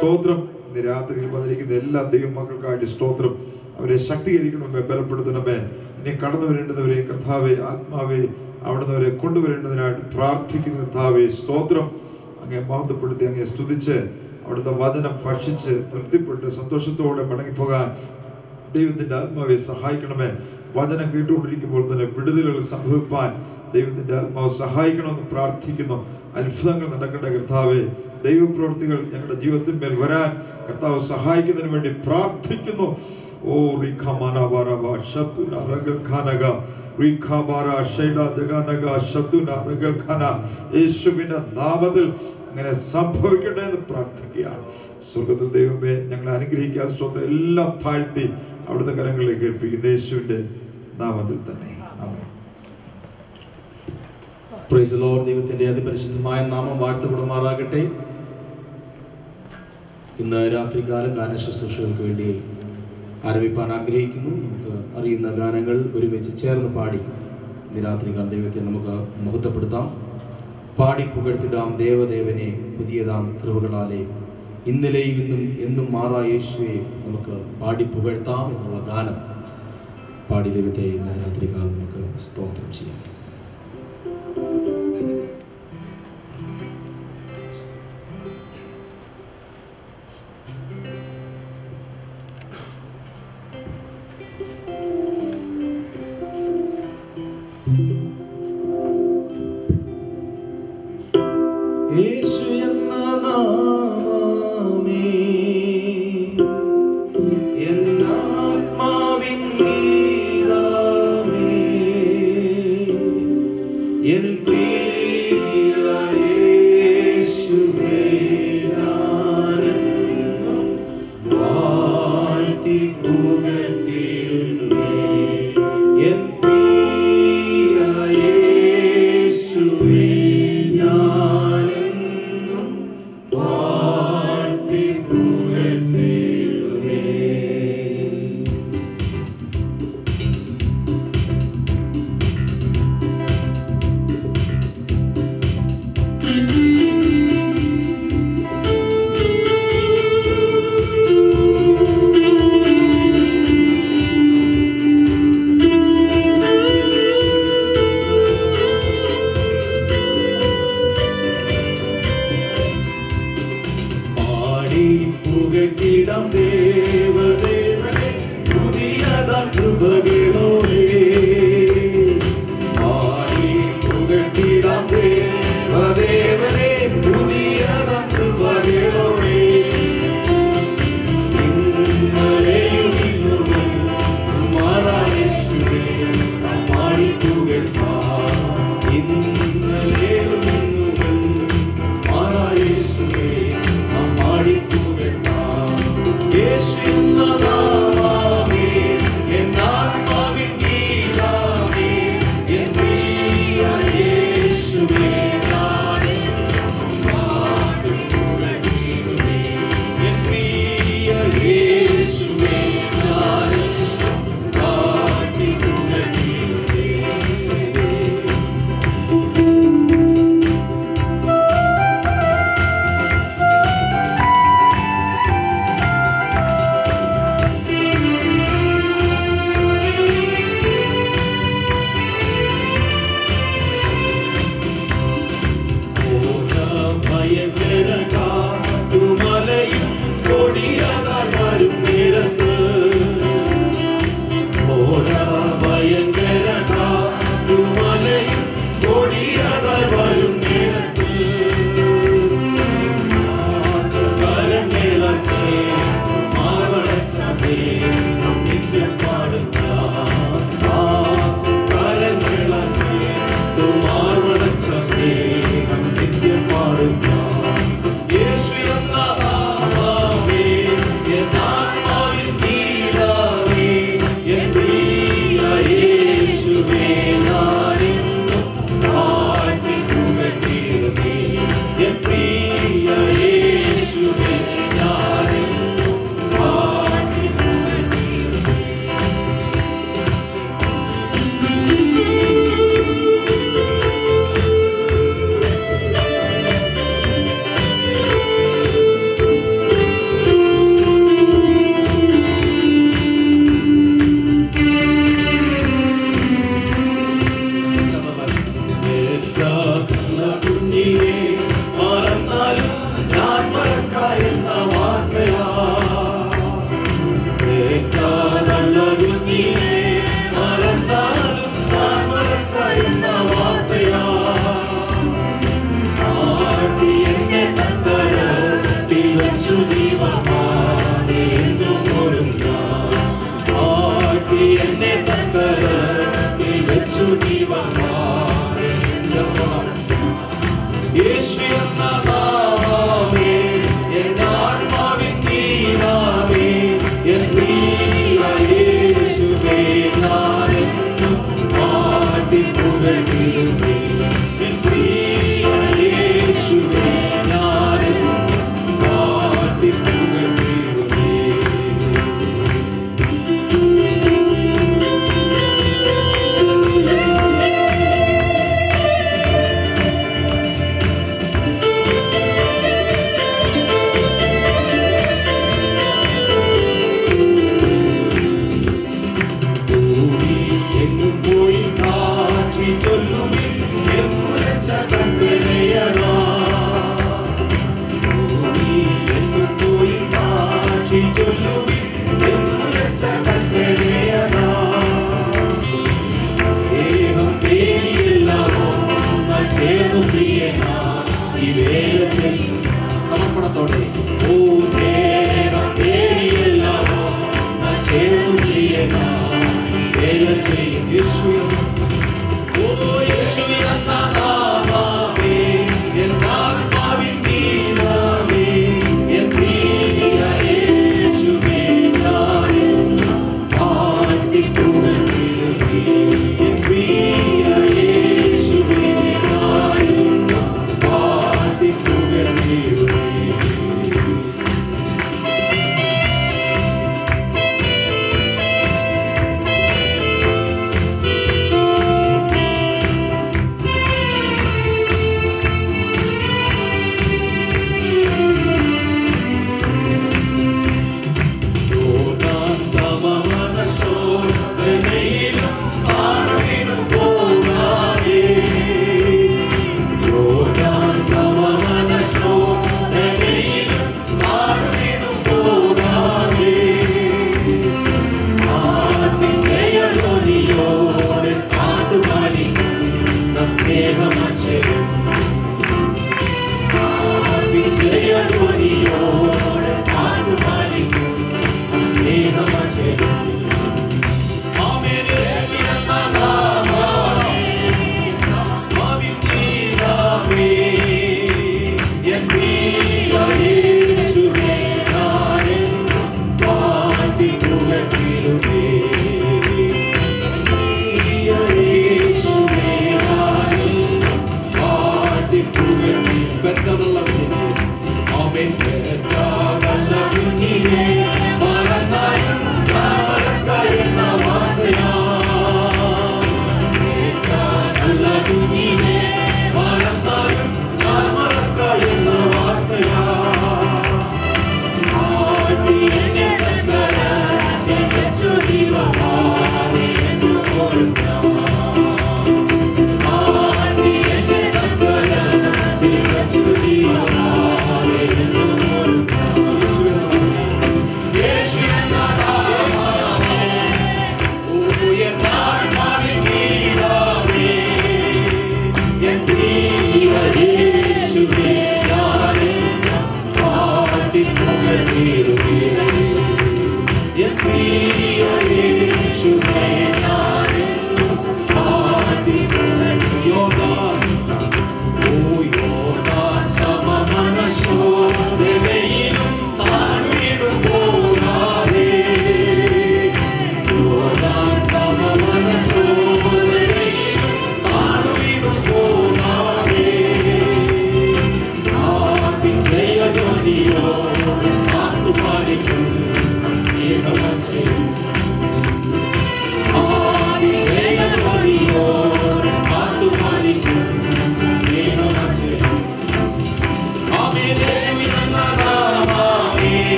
സ്തോത്രം ഇന്ന് രാത്രിയിൽ വന്നിരിക്കുന്ന എല്ലാ ദൈവമക്കൾക്കായിട്ട് സ്തോത്രം അവരെ ശക്തീകരിക്കണമേ ബലപ്പെടുത്തണമേ ഇനി കടന്നു വരേണ്ടുന്നവരെ കർത്താവെ ആത്മാവെ അവിടുന്ന് അവരെ കൊണ്ടുവരേണ്ടതിനായിട്ട് പ്രാർത്ഥിക്കുന്ന കർത്താവെ സ്തോത്രം അങ്ങേ മഹത്വപ്പെടുത്തി അങ്ങേ സ്തുതിച്ച് അവിടുത്തെ വചനം ഭക്ഷിച്ച് തൃപ്തിപ്പെട്ട് സന്തോഷത്തോടെ മടങ്ങിപ്പോകാൻ ദൈവത്തിന്റെ ആത്മാവെ സഹായിക്കണമേ വചനം കേട്ടുകൊണ്ടിരിക്കുമ്പോൾ തന്നെ വിടുതലുകൾ സംഭവിപ്പാൻ ദൈവത്തിന്റെ ആത്മാവ് സഹായിക്കണമെന്ന് പ്രാർത്ഥിക്കുന്നു അത്ഭുതങ്ങൾ നടക്കട്ടെ കർത്താവെ ദൈവപ്രവൃത്തികൾ ഞങ്ങളുടെ ജീവിതത്തിന്മേൽ വരാൻ കർത്താവ് സഹായിക്കുന്നതിന് വേണ്ടി പ്രാർത്ഥിക്കുന്നു ഓ റിഖമാനവരവ ശബ്ദുന റഗൽഖാനക റിഖാബാര ഷൈഡ ജഗാനക ശബ്ദുന റഗൽഖാന യേശുവിന്റെ നാമത്തിൽ അങ്ങനെ സംഭവിക്കട്ടെ എന്ന് പ്രാർത്ഥിക്കുകയാണ് സ്വർഗത്തിൽ ദൈവമേ ഞങ്ങളെ അനുഗ്രഹിക്കാൻ സ്തോത്രം എല്ലാം താഴ്ത്തി അവിടുത്തെ കരങ്ങളിലേക്ക് ഏൽപ്പിക്കുന്നു യേശുവിന്റെ നാമത്തിൽ തന്നെ ആമേൻ പ്രൈസ് ലോർഡ് ദൈവത്തിന്റെ അതിപരിശുദ്ധമായ നാമം വാഴ്ത്തപ്പെടുമാറാകട്ടെ ഇന്ന് രാത്രികാല ഗാന ശുശ്രൂഷകൾക്ക് വേണ്ടി ആരംഭിപ്പാൻ ആഗ്രഹിക്കുന്നു നമുക്ക് അറിയുന്ന ഗാനങ്ങൾ ഒരുമിച്ച് ചേർന്ന് പാടി ഇന്ന് രാത്രികാല ദൈവത്തെ നമുക്ക് മഹത്വപ്പെടുത്താം പാടി പുകഴ്ത്തിടാം ദേവദേവനെ പുതിയതാം കൃപകളാലെ ഇന്നലെയും ഇന്നും എന്നും മാറാ യേശുവെ നമുക്ക് പാടി പുകഴ്ത്താം എന്നുള്ള ഗാനം പാടി ദൈവത്തെ ഇന്ന് രാത്രികാലം നമുക്ക് സ്തോത്രം ചെയ്യാം യേശു എന്ന നാമമേ എന്നാത്മാവിൻ ഗീതമേ എൻ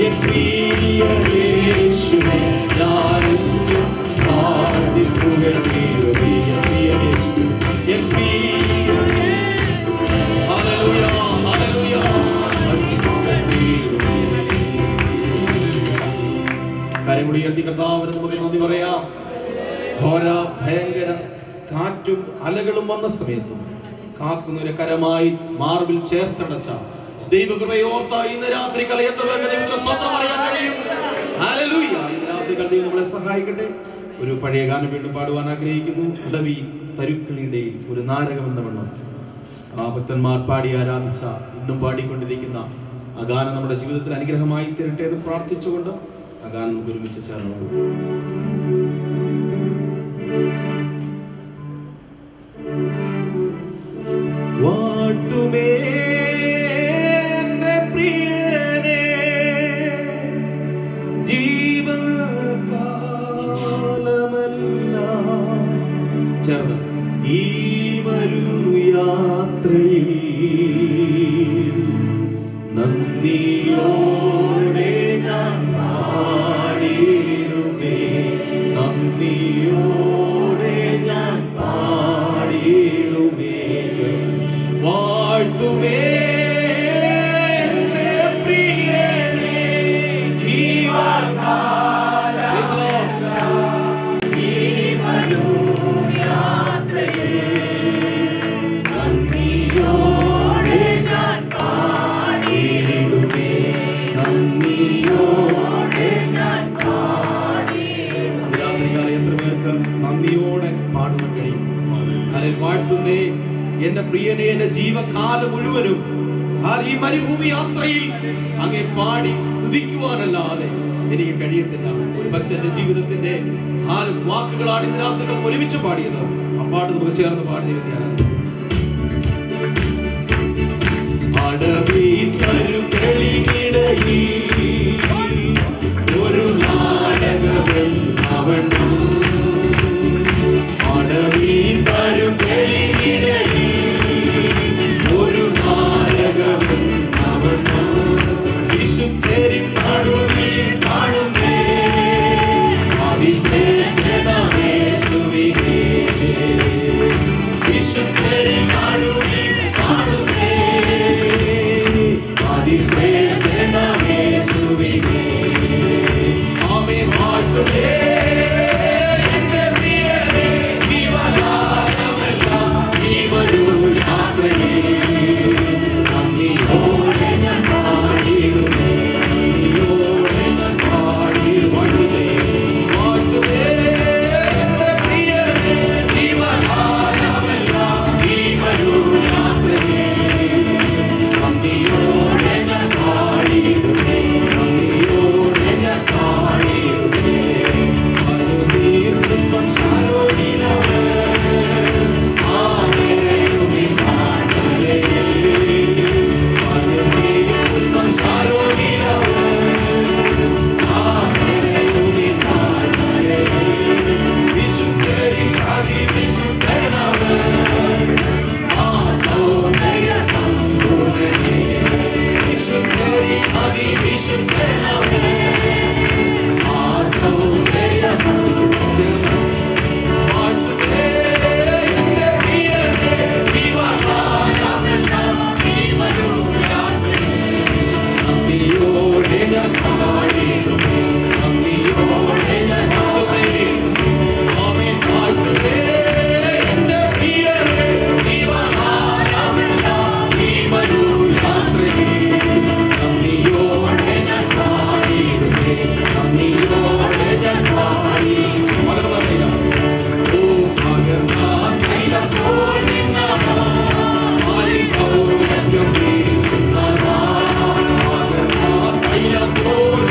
എൻ പ്രിയ യേശുവേ ഞാനെന്നും പാടി പുകഴ്ത്തിടുമേ എൻ പ്രിയ യേശുവേ എൻ പ്രിയ ഹല്ലേലൂയ ഹല്ലേലൂയ കരമുടി ഉയർത്തി കർത്താവിന് നമുക്ക് നന്ദി പറയാം ഘോര ഭയങ്കര കാറ്റും അലകളും വന്ന സമയത്തും കാക്കുന്നൊരു കരമായി മാർബിൽ ചേർത്തടച്ച ദൈവകൃപയോർത്ത ഇന്ന് രാത്രി കളി എത്ര പേർക്ക് ദൈവത്തിന് സ്തോത്രം പറയാൻ കഴിയും ഹല്ലേലൂയ ഇന്ന് രാത്രി കളി ദൈവം നമ്മളെ സഹായിക്കട്ടെ ഒരു പഴയ ഗാനം വീണ്ടും പാടുവാൻ ആഗ്രഹിക്കുന്നു ഉടവി തരുക്കളിടയിൽ ഒരു നാരകം എന്ന വണ്ണം ആ ഭക്തന്മാർ പാടി ആരാധിച്ച ഇന്നും പാടിക്കൊണ്ടിരിക്കുന്ന ആ ഗാനം നമ്മുടെ ജീവിതത്തിൽ അനുഗ്രഹമായി തീരട്ടെ എന്ന് പ്രാർത്ഥിച്ചുകൊണ്ട് ആ ഗാനം നമുക്ക് ഒരുമിച്ച് ചേർന്ന് പാടാം. വാഴ്ത്തുമേ എൻ്റെ പ്രിയനേ, ജീവകാലമെല്ലാം ചേർന്ന് ഈ വരൂ യാത്രയിൽ നന്ദിയോടെ ഞാൻ പാടിയിടുമേ നന്ദിയോടെ ഞാൻ പാടിയിടുമേ ചേർന്ന് വാഴ്ത്തുമേ എൻ്റെ പ്രിയനേ ജീവകാല Praise the Lord. ഈ വരൂ നന്ദിയോടെ ഞാൻ പാടിയിടുമേ നന്ദിയോടെ ഞാൻ രാത്രികാലം എത്ര പേർക്ക് നന്ദിയോടെ പാടുവാൻ കഴിയും അതിൽ വാഴ്ത്തുന്നേ എന്റെ പ്രിയനെ എന്റെ ജീവകാലം മുഴുവനും ആ ഈ മരുഭൂമി യാത്രയിൽ അങ്ങേ പാടി സ്തുതിക്കുവാനല്ലാതെ എനിക്ക് കഴിയത്തില്ല ഒരു ഭക്തന്റെ ജീവിതത്തിന്റെ ആ വാക്കുകളാണ് ഇന്ന് രാത്രികൾ ഒരുമിച്ച് പാടിയത് ആ പാട്ട് നമുക്ക് ചേർന്ന് പാടി ദൈവത്തെ ആരാധിക്കാം. അടവി തരുകളിടയിൽ ഒരു നാടകവൻ അവൻ അടവി തരുകളിടയിൽ ഒരു നാടകവൻ അവൻ വിശുദ്ധരിൻ നടുവിൽ കാണുന്നേ അതിശ്രേഷ്ഠതമേശുവിനെ വിശുദ്ധരിൻ നടുവിൽ കാണുന്നേ അതിശ്രേഷ്ഠതമേശുവിനെ ആമേൻ വാഴ്ത്തുന്നേ എന്റെ പ്രിയനേ ജീവകാലമെല്ലാം ജീവനു യാത്രയിൽ നന്ദിയോടെ ഞാൻ പാടിയിടുമേ നന്ദിയോടെ ഞാൻ പാടിയിടുമേ വാഴ്ത്തുന്നേ എന്റെ പ്രിയനേ ജീവകാലമെല്ലാം ജീവനു യാത്രയിൽ നന്ദിയോടെ ഞാൻ പാടിയിടുമേ നന്ദിയോടെ ഞാൻ പാടിയിടുമേ അനുതീർത്തും ശാരോനിലവേ ആനരയുമി സാനരയേ അനുതീർത്തും ശാരോനിലവേ ആനരയുമി സാനരയേ വിശുദ്ധരി അതിവിശുദ്ധനവേ ആസോദയ സമ്പൂർണനേ വിശുദ്ധരി അതിവിശുദ്ധനവേ ആസോദയ സമ്പൂർണനേ വാഴ്ത്തുന്നേ എന്റെ പ്രിയനേ ജീവകാലമെല്ലാം ജീവനുള്ളാമേ നന്ദിയോടെ ഞാൻ പാടിയിടുമേ നന്ദിയോടെ ഞാൻ പാടുമേ ആമേൻ വാഴ്ത്തുന്നേ എന്റെ പ്രിയനേ ജീവകാലമെല്ലാം ജീവനുള്ളാമേ നന്ദിയോടെ ഞാൻ പാടിയിടുമേ നന്ദിയോടെ ഞാൻ പാടി പകർന്നു പറയാം ഓ പകർന്നാ തൈലം പോലിന്നവാ ആരിൽ സൗരഭ്യം വീശുന്നവാ പകർന്നാ തൈലം പോലിന്നവാ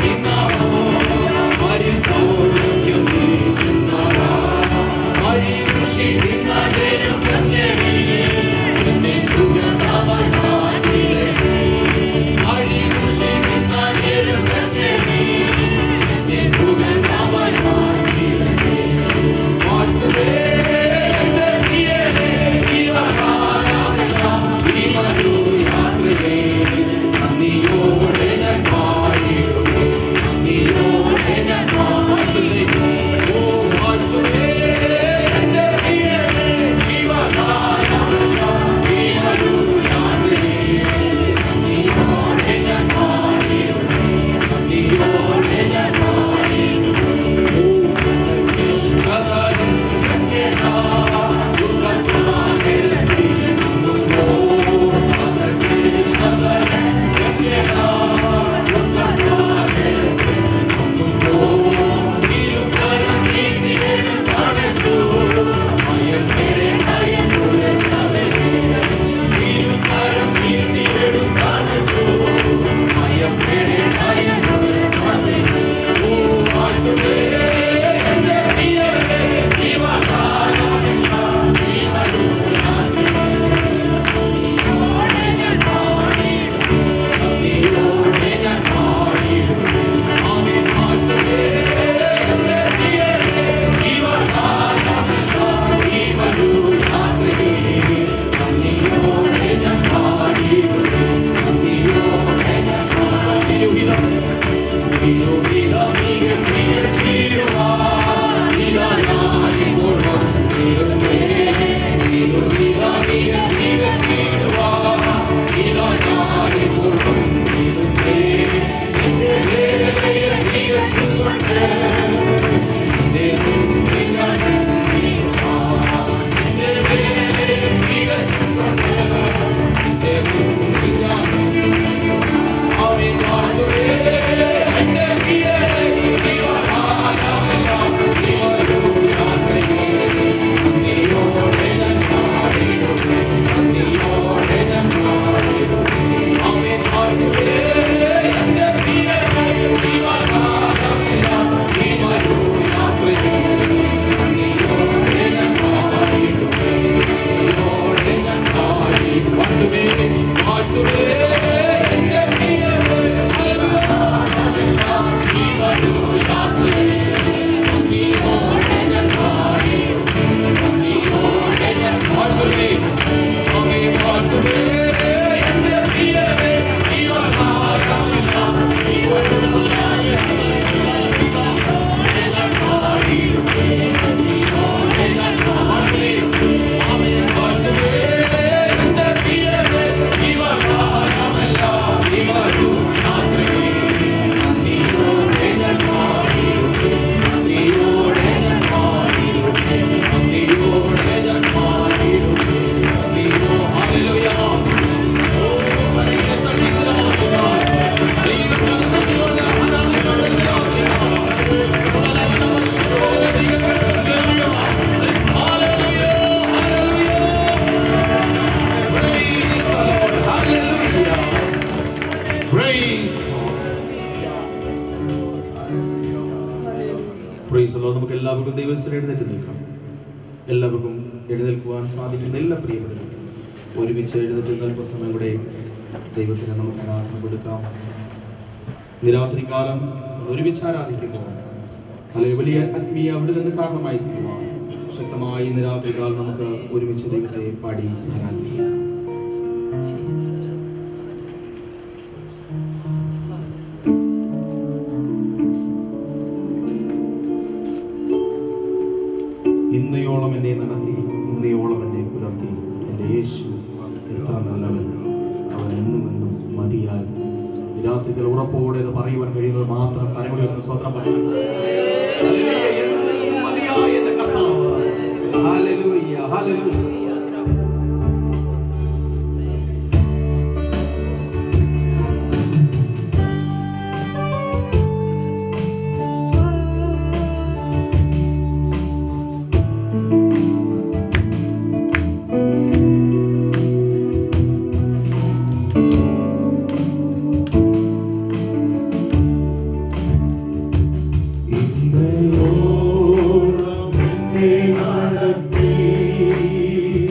പ്രൈസല്ലോ നമുക്ക് എല്ലാവർക്കും ദൈവസ്ഥ എഴുന്നേറ്റ് നിൽക്കാം എല്ലാവർക്കും എഴുന്നേൽക്കുവാൻ സാധിക്കുന്ന എല്ലാ പ്രിയപ്പെട്ടവരും ഒരുമിച്ച് എഴുന്നേറ്റ് അല്പസമയം കൂടെ ദൈവത്തിന് നമുക്ക് ആരാധന കൊടുക്കാം നിരാത്രി കാലം ഒരുമിച്ച് ആരാധിക്കുമ്പോൾ അല്ലെങ്കിൽ വലിയ ആത്മീയ അവിടെ നിന്ന് കാരണമായി തീരുവാൻ ശക്തമായി നിരാത്രി കാലം നമുക്ക് ഒരുമിച്ച് ദൈവത്തെ പാടി ആരാധിക്കാം ഇന്നയോളം എന്നെ നടത്തി ഇന്നയോളം എന്നെ പുലർത്തി എൻ്റെ യേശു എത്ര നല്ലവൻ അവൻ എന്നും എന്നും മതിയായി രാത്രികൾ ഉറപ്പോടെ ഇത് പറയുവാൻ കഴിയുന്നത് മാത്രം കരമുടി സ്വത്രം പറഞ്ഞു മതിയായി എൻ്റെ കർത്താവ് ഹല്ലേലൂയ ഹല്ലേലൂയ ഇന്നയോളം എന്നെ നടത്തി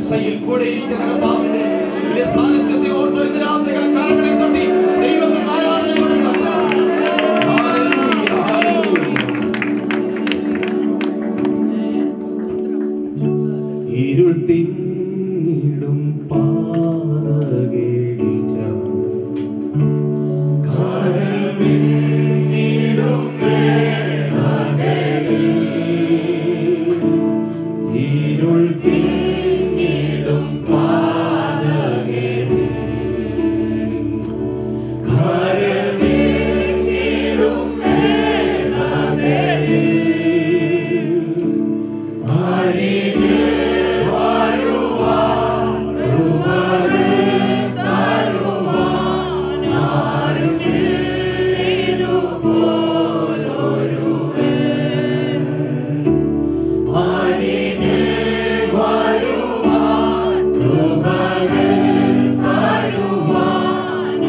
മെസ്സയിൽ കൂടെ ഇരിക്കുന്ന കർത്താവിന്റെ വലിയ സാന്നിധ്യത്തെ ഓർത്ത് ഇന്ന് രാത്രികളെ കരങ്ങളെ തട്ടി ദൈവത്തിന് ആരാധന കൊടുക്കട്ടെ ഹല്ലേലൂയ ഹല്ലേലൂയ ഇരുൾ തിങ്ങിടും പാതകേടിൽ ചേർന്ന് കരൾ വിണ്ണിടും വേളകളിൽ ഇരുൾ തിങ്ങിടും പാതകേടിൽ കരൾ വിണ്ണിടും വേളകളിൽ അരികിൽ വരുവാൻ കൃപകൾ തരുവാൻ ആരുമില്ലിതുപോലൊരുവൻ. അരികിൽ വരുവാൻ കൃപകൾ തരുവാൻ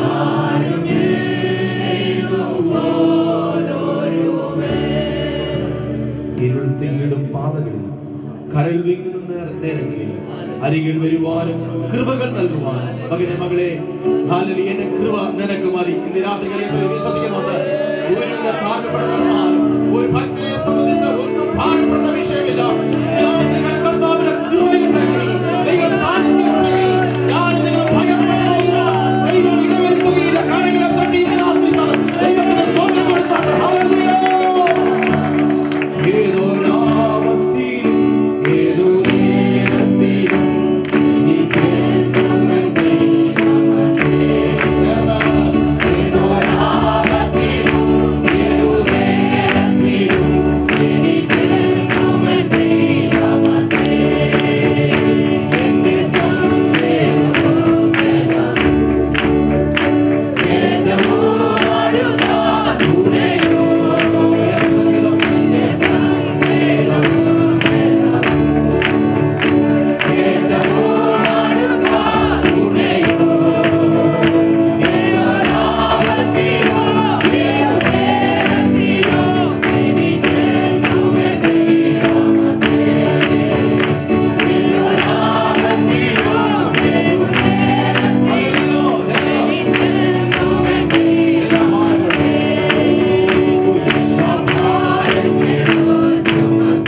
ആരുമില്ലിതുപോലൊരുവൻ. ഇരുൾ തിങ്ങിടും പാതകളിൽ കരൾ വീങ്ങുന്ന നേര- നേരങ്ങളിൽ അരികിൽ വരുവാനും കൃപകൾ നൽകുവാനും മകനെ മകളെ ഹാലലി എന്റെ കൃപ നിനക്ക് മതി ഇന്ന് രാത്രികളിൽ എത്ര വിശ്വസിക്കുന്നുണ്ട് ഒരുവിടെ താഴ്മപ്പെടെ നടന്നാലും ഒരു ഭക്തനെ സംബന്ധിച്ച് ഒന്നും ഭാരപ്പെടുന്ന വിഷയമില്ല ഇന്ന് രാത്രികളിൽ കർത്താവിന്റെ കൃപയുണ്ടെങ്കിൽ ദൈവ സാന്നിധ്യമുണ്ടെങ്കിൽ ഞാൻ നിങ്ങൾ ഭയപ്പെട്ടു പോകുക ദൈവം ഇടവരുത്തുകയില്ല കാര്യങ്ങളെ തട്ടി ഇന്ന് രാത്രി കാണും ദൈവത്തിന് സ്തോത്രം കൊടുത്താട്ട് ഹാലലിയ ഏതോ രാമത്തിലും ഏതോ നേരത്തിലും എനിക്കെന്നുമെന്റെ നാമത്തെ ചേർന്ന് ഏതോ രാമത്തിലും ഏതോ നേരത്തിലും എനിക്കെന്നുമെന്റെ നാമത്തെ എന്റെ സന്ദേഹവും ഏറ്റവും അടുത്ത തുണയോ സംഗീതം എന്റെ സന്ദേഹവും ഏറ്റവും അടുത്ത തുണയോ എന്നൊരാപത്തിലോ ഏതു നേരത്തിലോ എനിക്കെന്നും എന്റെ നാമത്തെ എന്നൊരാപത്തിലോ ഏതു നേരത്തിലോ എല്ലാ ഭാരങ്ങളും എല്ലാ ഭാരങ്ങളും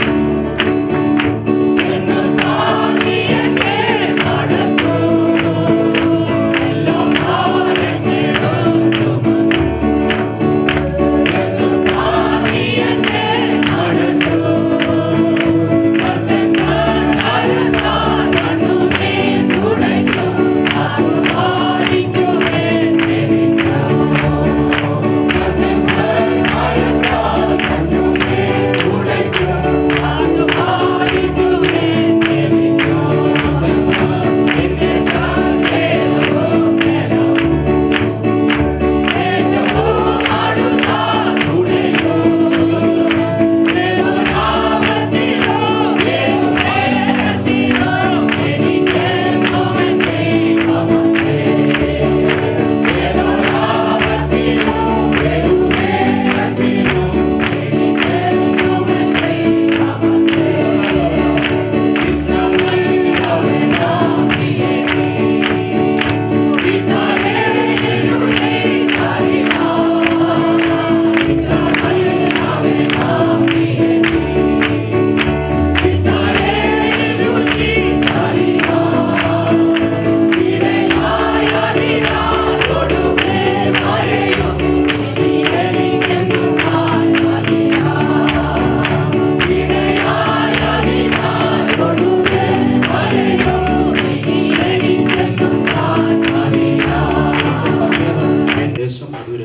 ദേശം അടൂര്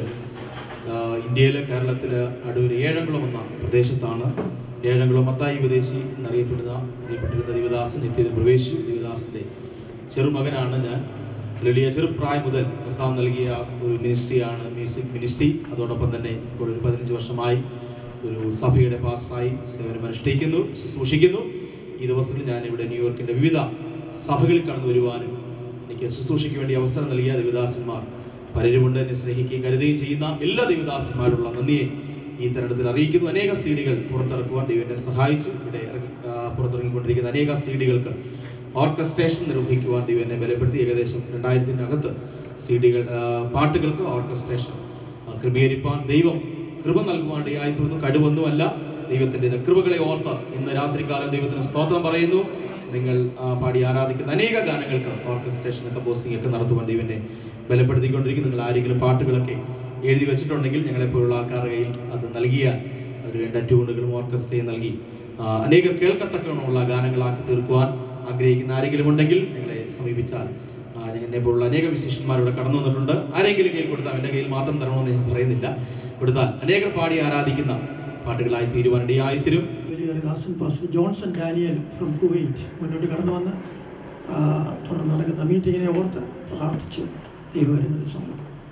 ആഹ് ഇന്ത്യയിലെ കേരളത്തിലെ അടൂർ ഏഴംകുളം എന്ന പ്രദേശത്താണ് ഏഴംകുളം മത്തായി വിദേശി എന്നറിയപ്പെടുന്ന അറിയപ്പെട്ടിരുന്ന ദേവദാസൻ നിത്യത്തിൽ പ്രവേശിച്ചു ദേവദാസിൻ്റെ ചെറുമകനാണ് ഞാൻ വലിയ ചെറുപ്രായം മുതൽ കർത്താവ് നൽകിയ ഒരു മിനിസ്ട്രിയാണ് മ്യൂസിക് മിനിസ്ട്രി അതോടൊപ്പം തന്നെ ഇപ്പോൾ ഒരു പതിനഞ്ച് വർഷമായി ഒരു സഭയുടെ പാസ്സായി സേവനം അനുഷ്ഠിക്കുന്നു ശുശ്രൂഷിക്കുന്നു ഈ ദിവസങ്ങളിൽ ഞാൻ ഇവിടെ ന്യൂയോർക്കിൻ്റെ വിവിധ സഭകളിൽ കടന്നു വരുവാനും എനിക്ക് ശുശ്രൂഷയ്ക്ക് വേണ്ടി അവസരം നൽകിയ ദേവദാസന്മാർ പലരുമുണ്ട് എന്നെ സ്നേഹിക്കുകയും കരുതുകയും ചെയ്യുന്ന എല്ലാ ദേവദാസന്മാരുള്ള നന്ദിയെ ഈ തരുണത്തിൽ അറിയിക്കുന്നു അനേക സീഡികൾ പുറത്തിറക്കുവാൻ ദൈവം എന്നെ സഹായിച്ചു ഇവിടെ ഇറങ്ങി- ആ, പുറത്തിറങ്ങിക്കൊണ്ടിരിക്കുന്ന അനേക സീഡികൾക്ക് ഓർക്കസ്ട്രേഷൻ നിർവഹിക്കുവാൻ ദൈവം എന്നെ ബലപ്പെടുത്തി ഏകദേശം രണ്ടായിരത്തിനകത്ത് സി ഡികൾ പാട്ടുകൾക്ക് ഓർക്കസ്ട്രേഷൻ ആ, ക്രമീകരിപ്പാൻ ദൈവം കൃപ നൽകുവാൻ ഇടയായി തീർന്നു കഴിവൊന്നുമല്ല ദൈവത്തിൻ്റെ കൃപകളെ ഓർത്ത് ഇന്ന് രാത്രികാലം ദൈവത്തിന് സ്തോത്രം പറയുന്നു നിങ്ങൾ ആ, പാടി ആരാധിക്കുന്ന അനേക ഗാനങ്ങൾക്ക് ഓർക്കസ്ട്രേഷൻ കമ്പോസിംഗ് ഒക്കെ നടത്തുവാൻ ദൈവനെ ബലപ്പെടുത്തിക്കൊണ്ടിരിക്കും നിങ്ങൾ ആരെങ്കിലും പാട്ടുകളൊക്കെ എഴുതി വെച്ചിട്ടുണ്ടെങ്കിൽ ഞങ്ങളെപ്പോലുള്ള ആൾക്കാരുടെ കയ്യിൽ അത് നൽകിയ ഒരു വേണ്ട ട്യൂണുകളും ഓർക്കസ്ട്രയും നൽകി ആ, അനേകം കേൾക്കത്തക്കമുള്ള ഗാനങ്ങളാക്കി തീർക്കുവാൻ ആഗ്രഹിക്കുന്ന ആരെങ്കിലും ഉണ്ടെങ്കിൽ ഞങ്ങളെ സമീപിച്ചാൽ ആ, എന്നെ പോലുള്ള അനേക വിശേഷന്മാരിവിടെ കടന്നു വന്നിട്ടുണ്ട് ആരെങ്കിലും കയ്യിൽ കൊടുത്താൽ എൻ്റെ കയ്യിൽ മാത്രം തരണമെന്ന് ഞാൻ പറയുന്നില്ല കൊടുത്താൽ അനേകർ പാടി ആരാധിക്കുന്ന പാട്ടുകളായി തീരുവാൻ ഇടയായി തീരും വലിയ ദാസൻ pastor Johnson Daniel from Kuwait മുന്നോട്ട് കടന്നു വന്ന് ആ, തുടർന്ന് നടക്കുന്ന മീറ്റിങ്ങിനെ ഓർത്ത് പ്രാർത്ഥിച്ച് ദൈവകരങ്ങളിൽ സമർപ്പിക്കും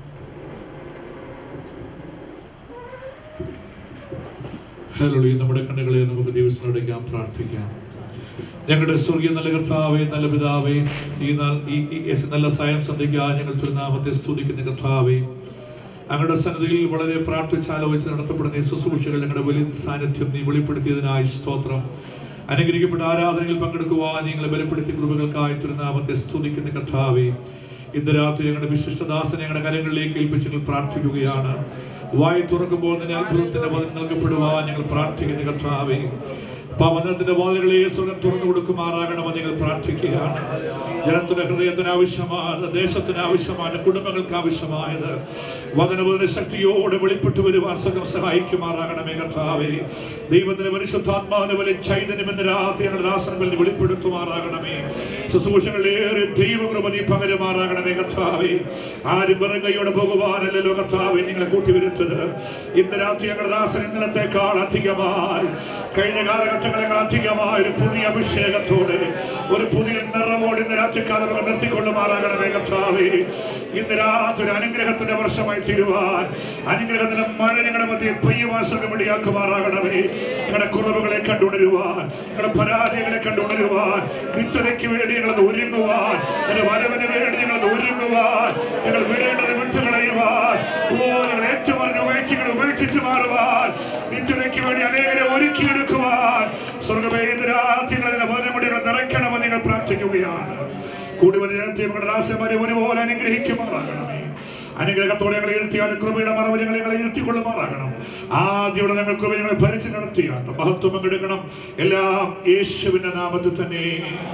ഹലോളി നമ്മുടെ കണ്ണുകളെ നമുക്ക് ദിവസത്തിനടയ്ക്കാം പ്രാർത്ഥിക്കാം ഞങ്ങളുടെ സ്വർഗീയ നല്ല കർത്താവേ നല്ല പിതാവേ ഈ നാൾ ഈ ഈ യേശു നല്ല സായം സന്ധിക്കാൻ ഞങ്ങൾ തിരുനാമത്തെ സ്തുതിക്കുന്ന കർത്താവേ ഞങ്ങളുടെ സന്നിധിയിൽ വളരെ പ്രാർത്ഥിച്ചാലോചിച്ച് നടത്തപ്പെടുന്ന ഈ ശുശ്രൂഷകൾ ഞങ്ങളുടെ വലിയ സാന്നിധ്യം നീ വെളിപ്പെടുത്തിയതിനായി സ്തോത്രം അനുഗ്രഹിക്കപ്പെട്ട ആരാധനയിൽ പങ്കെടുക്കുവാൻ ഞങ്ങളെ ബലപ്പെടുത്തി കൃപകൾക്കായി തിരുനാമത്തെ സ്തുതിക്കുന്ന കർത്താവേ ഇന്ന് രാത്രി ഞങ്ങളുടെ വിശിഷ്ടദാസനെ ഞങ്ങളുടെ കരങ്ങളിലേക്ക് ഏൽപ്പിച്ച് ഞങ്ങൾ പ്രാർത്ഥിക്കുകയാണ് വായി തുറക്കുമ്പോൾ നിന്നെ അത്ഭുതത്തിന്റെ പദം നൽകപ്പെടുവാൻ ഞങ്ങൾ പ്രാർത്ഥിക്കുന്ന കർത്താവേ പവനത്തിന്റെ വാതിലുകളെ സ്വർഗം തുറന്നു കൊടുക്കുമാറാകണമെന്ന് ഞങ്ങൾ പ്രാർത്ഥിക്കുകയാണ് ജനത്തിന്റെ ഹൃദയത്തിന് ആവശ്യമാണ് ദേശത്തിന് ആവശ്യമാണ് കുടുംബങ്ങൾക്ക് ആവശ്യമായത് വചനബോധന ശക്തിയോടെ വെളിപ്പെട്ടു വരുവാൻ സ്വർഗം സഹായിക്കുമാറാകണമേ കർത്താവേ ദൈവത്തിന്റെ പരിശുദ്ധാത്മാവിന്റെ വലിയ ചൈതന്യം എന്ന രാത്രി ഞങ്ങളുടെ ദാസനങ്ങളിൽ വെളിപ്പെടുത്തുമാറാകണമേ ശുശ്രൂഷകളിലേറെ ദൈവകൃപ നീ പകരുമാറാകണമേ കർത്താവേ ആരും വെറും കൈയോടെ പോകുവാനല്ലല്ലോ കർത്താവെ നിങ്ങളെ കൂട്ടിവരുത്തത് ഇന്ന് രാത്രി ഞങ്ങളുടെ ദാസൻ ഇന്നലത്തെക്കാൾ അധികമായി കഴിഞ്ഞ കാലഘട്ടങ്ങളെക്കാൾ അധികമായ ഒരു പുതിയ അഭിഷേകത്തോടെ ഒരു പുതിയ നിറവോടെ ഇന്ന് രാത്രിക്കാലം ഒക്കെ നിർത്തിക്കൊള്ളുമാറാകണമേ കർത്താവേ ഇന്ന് രാത്രി ഒരു അനുഗ്രഹത്തിന്റെ വർഷമായി തീരുവാൻ അനുഗ്രഹത്തിന്റെ മഴ ഞങ്ങളുടെ മധ്യ പെയ്യുവാൻ സുഖമിടിയാക്കുമാറാകണമേ ഞങ്ങളുടെ കുറവുകളെ കണ്ടുണരുവാൻ ഞങ്ങളുടെ പരാജയങ്ങളെ കണ്ടുണരുവാൻ നിത്യതയ്ക്ക് വേണ്ടി ഞങ്ങളത് ഒരുങ്ങുവാൻ ഞങ്ങളുടെ വരവിന് വേണ്ടി ഞങ്ങളത് ഒരുങ്ങുവാൻ ഞങ്ങൾ വിടേണ്ടത് വിട്ടുകളയുവാൻ ഓ ഞങ്ങൾ ഏറ്റുപറഞ്ഞ ഉപേക്ഷികൾ ഉപേക്ഷിച്ച് മാറുവാൻ നിത്യതയ്ക്ക് വേണ്ടി അനേകരെ ഒരുക്കിയെടുക്കുവാൻ സ്വർഗവേദരാജ്യങ്ങളതിന്റെ വചനം കൊണ്ട് ഞങ്ങൾ നിറയ്ക്കണമെന്ന് നിങ്ങൾ പ്രാർത്ഥിക്കുകയാണ് കൂടി വന്ന ജനത്തെ ഞങ്ങളുടെ ദാസന്മാരെ ഒരുപോലെ അനുഗ്രഹിക്കുമാറാകണമേ അനുഗ്രഹത്തോടെ ഞങ്ങളെ ഇരുത്തിയാണ് കൃപയുടെ മറവ് ഞങ്ങളെ ഞങ്ങളെ ഇരുത്തിക്കൊള്ളുമാറാകണം ആദ്യയുടെ ഞങ്ങൾ കൃപ ഞങ്ങളെ ഭരിച്ച് നടത്തിയാണ് മഹത്വം പങ്കെടുക്കണം എല്ലാം യേശുവിന്റെ നാമത്തിൽ തന്നെ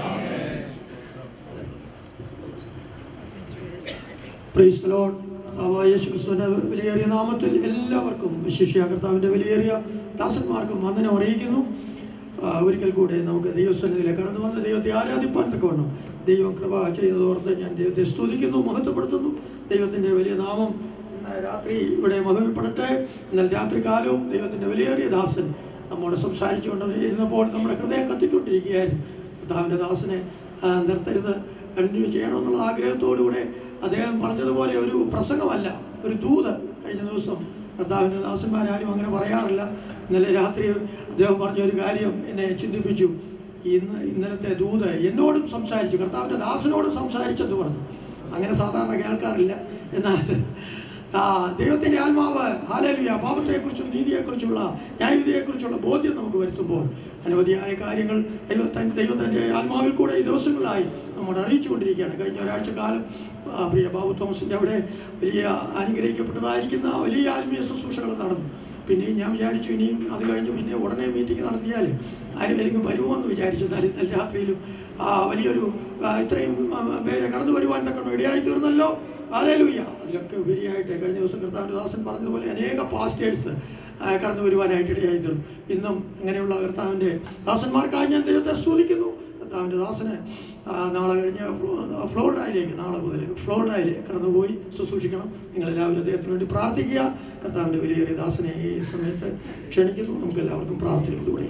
പ്രൈസ് ലോഡ് കർത്താവായ യേശു ക്രിസ്തുവിന്റെ വിലയേറിയ നാമത്തിൽ എല്ലാവർക്കും വിശിഷ്യ കർത്താവിന്റെ വിലയേറിയ ദാസന്മാർക്കും വന്ദനം അറിയിക്കുന്നു ആ, ഒരിക്കൽ കൂടെ നമുക്ക് ദൈവസന്നിധിയിലെ കടന്നു വന്ന് ദൈവത്തെ ആരാധിപ്പാൻ തക്കവണ്ണം ദൈവം കൃപ ചെയ്തതോർത്ത് ഞാൻ ദൈവത്തെ സ്തുതിക്കുന്നു മഹത്വപ്പെടുത്തുന്നു ദൈവത്തിൻ്റെ വലിയ നാമം ഇന്ന് രാത്രി ഇവിടെ മഹത്വപ്പെടട്ടെ എന്നാൽ രാത്രി കാലവും ദൈവത്തിൻ്റെ വിലയേറിയ ദാസൻ നമ്മോട് സംസാരിച്ചുകൊണ്ട് ഇരുന്നപ്പോൾ നമ്മുടെ ഹൃദയം കത്തിക്കൊണ്ടിരിക്കുകയായിരുന്നു കർത്താവിൻ്റെ ദാസനെ ആ, നിർത്തരുത് കണ്ടിന്യൂ ചെയ്യണമെന്നുള്ള ആഗ്രഹത്തോടുകൂടെ അദ്ദേഹം പറഞ്ഞതുപോലെ ഒരു പ്രസംഗമല്ല ഒരു ദൂത് കഴിഞ്ഞ ദിവസം കർത്താവിൻ്റെ ദാസന്മാരാരും അങ്ങനെ പറയാറില്ല ഇന്നലെ രാത്രി അദ്ദേഹം പറഞ്ഞ ഒരു കാര്യം എന്നെ ചിന്തിപ്പിച്ചു ഇന്ന് ഇന്നലത്തെ ദൂത് എന്നോടും സംസാരിച്ചു കർത്താവിൻ്റെ ദാസനോടും സംസാരിച്ചെന്ന് പറഞ്ഞു അങ്ങനെ സാധാരണ കേൾക്കാറില്ല എന്നാൽ ആ ദൈവത്തിൻ്റെ ആത്മാവ് ഹാലലുയ പാപത്തെക്കുറിച്ചും നീതിയെക്കുറിച്ചുള്ള ന്യായവിധിയെക്കുറിച്ചുള്ള ബോധ്യം നമുക്ക് വരുത്തുമ്പോൾ അനവധിയായ കാര്യങ്ങൾ ദൈവത്തെ ദൈവം തൻ്റെ ആത്മാവിൽ കൂടെ ഈ ദിവസങ്ങളായി നമ്മോട് അറിയിച്ചുകൊണ്ടിരിക്കുകയാണ് കഴിഞ്ഞ ഒരാഴ്ച കാലം ആ, പ്രിയ ബാബു തോമസിൻ്റെ അവിടെ വലിയ അനുഗ്രഹിക്കപ്പെട്ടതായിരിക്കുന്ന വലിയ ആത്മീയ ശുശ്രൂഷകൾ നടന്നു പിന്നെയും ഞാൻ വിചാരിച്ചു ഇനിയും അത് കഴിഞ്ഞ് പിന്നെ ഉടനെ മീറ്റിംഗ് നടത്തിയാൽ ആരും ഏതെങ്കിലും വരുമോ എന്ന് വിചാരിച്ചു എന്നാൽ ഇന്നലെ രാത്രിയിലും ആ വലിയൊരു ആ, ഇത്രയും ആ, പേരെ കടന്നു വരുവാൻ തക്കണം ഇടയായി തീർന്നല്ലോ ആലേലൂയ്യ അതിലൊക്കെ ഉപരിയായിട്ട് കഴിഞ്ഞ ദിവസം കർത്താവിൻ്റെ ദാസൻ പറഞ്ഞതുപോലെ അനേക പാസ്റ്റേഴ്സ് കടന്നു വരുവാനായിട്ട് ഇടയായി തീർന്നു ഇന്നും അങ്ങനെയുള്ള കർത്താവിൻ്റെ ദാസന്മാർക്കായി ഞാൻ ദൈവത്തെ സ്തുതിക്കുന്നു കർത്താവിൻ്റെ ദാസന് ആ, നാളെ കഴിഞ്ഞ് ഫ്ലോ- ഫ്ലോറിഡയിലേക്ക് നാളെ മുതൽ ഫ്ലോറിഡയിൽ കടന്നുപോയി ശുശ്രൂഷിക്കണം നിങ്ങളെല്ലാവരും അദ്ദേഹത്തിന് വേണ്ടി പ്രാർത്ഥിക്കുക കർത്താവിൻ്റെ വലിയേറിയ ദാസനെ ഈ സമയത്ത് ക്ഷണിക്കുന്നു നമുക്ക് എല്ലാവർക്കും പ്രാർത്ഥനയോടുകൂടെ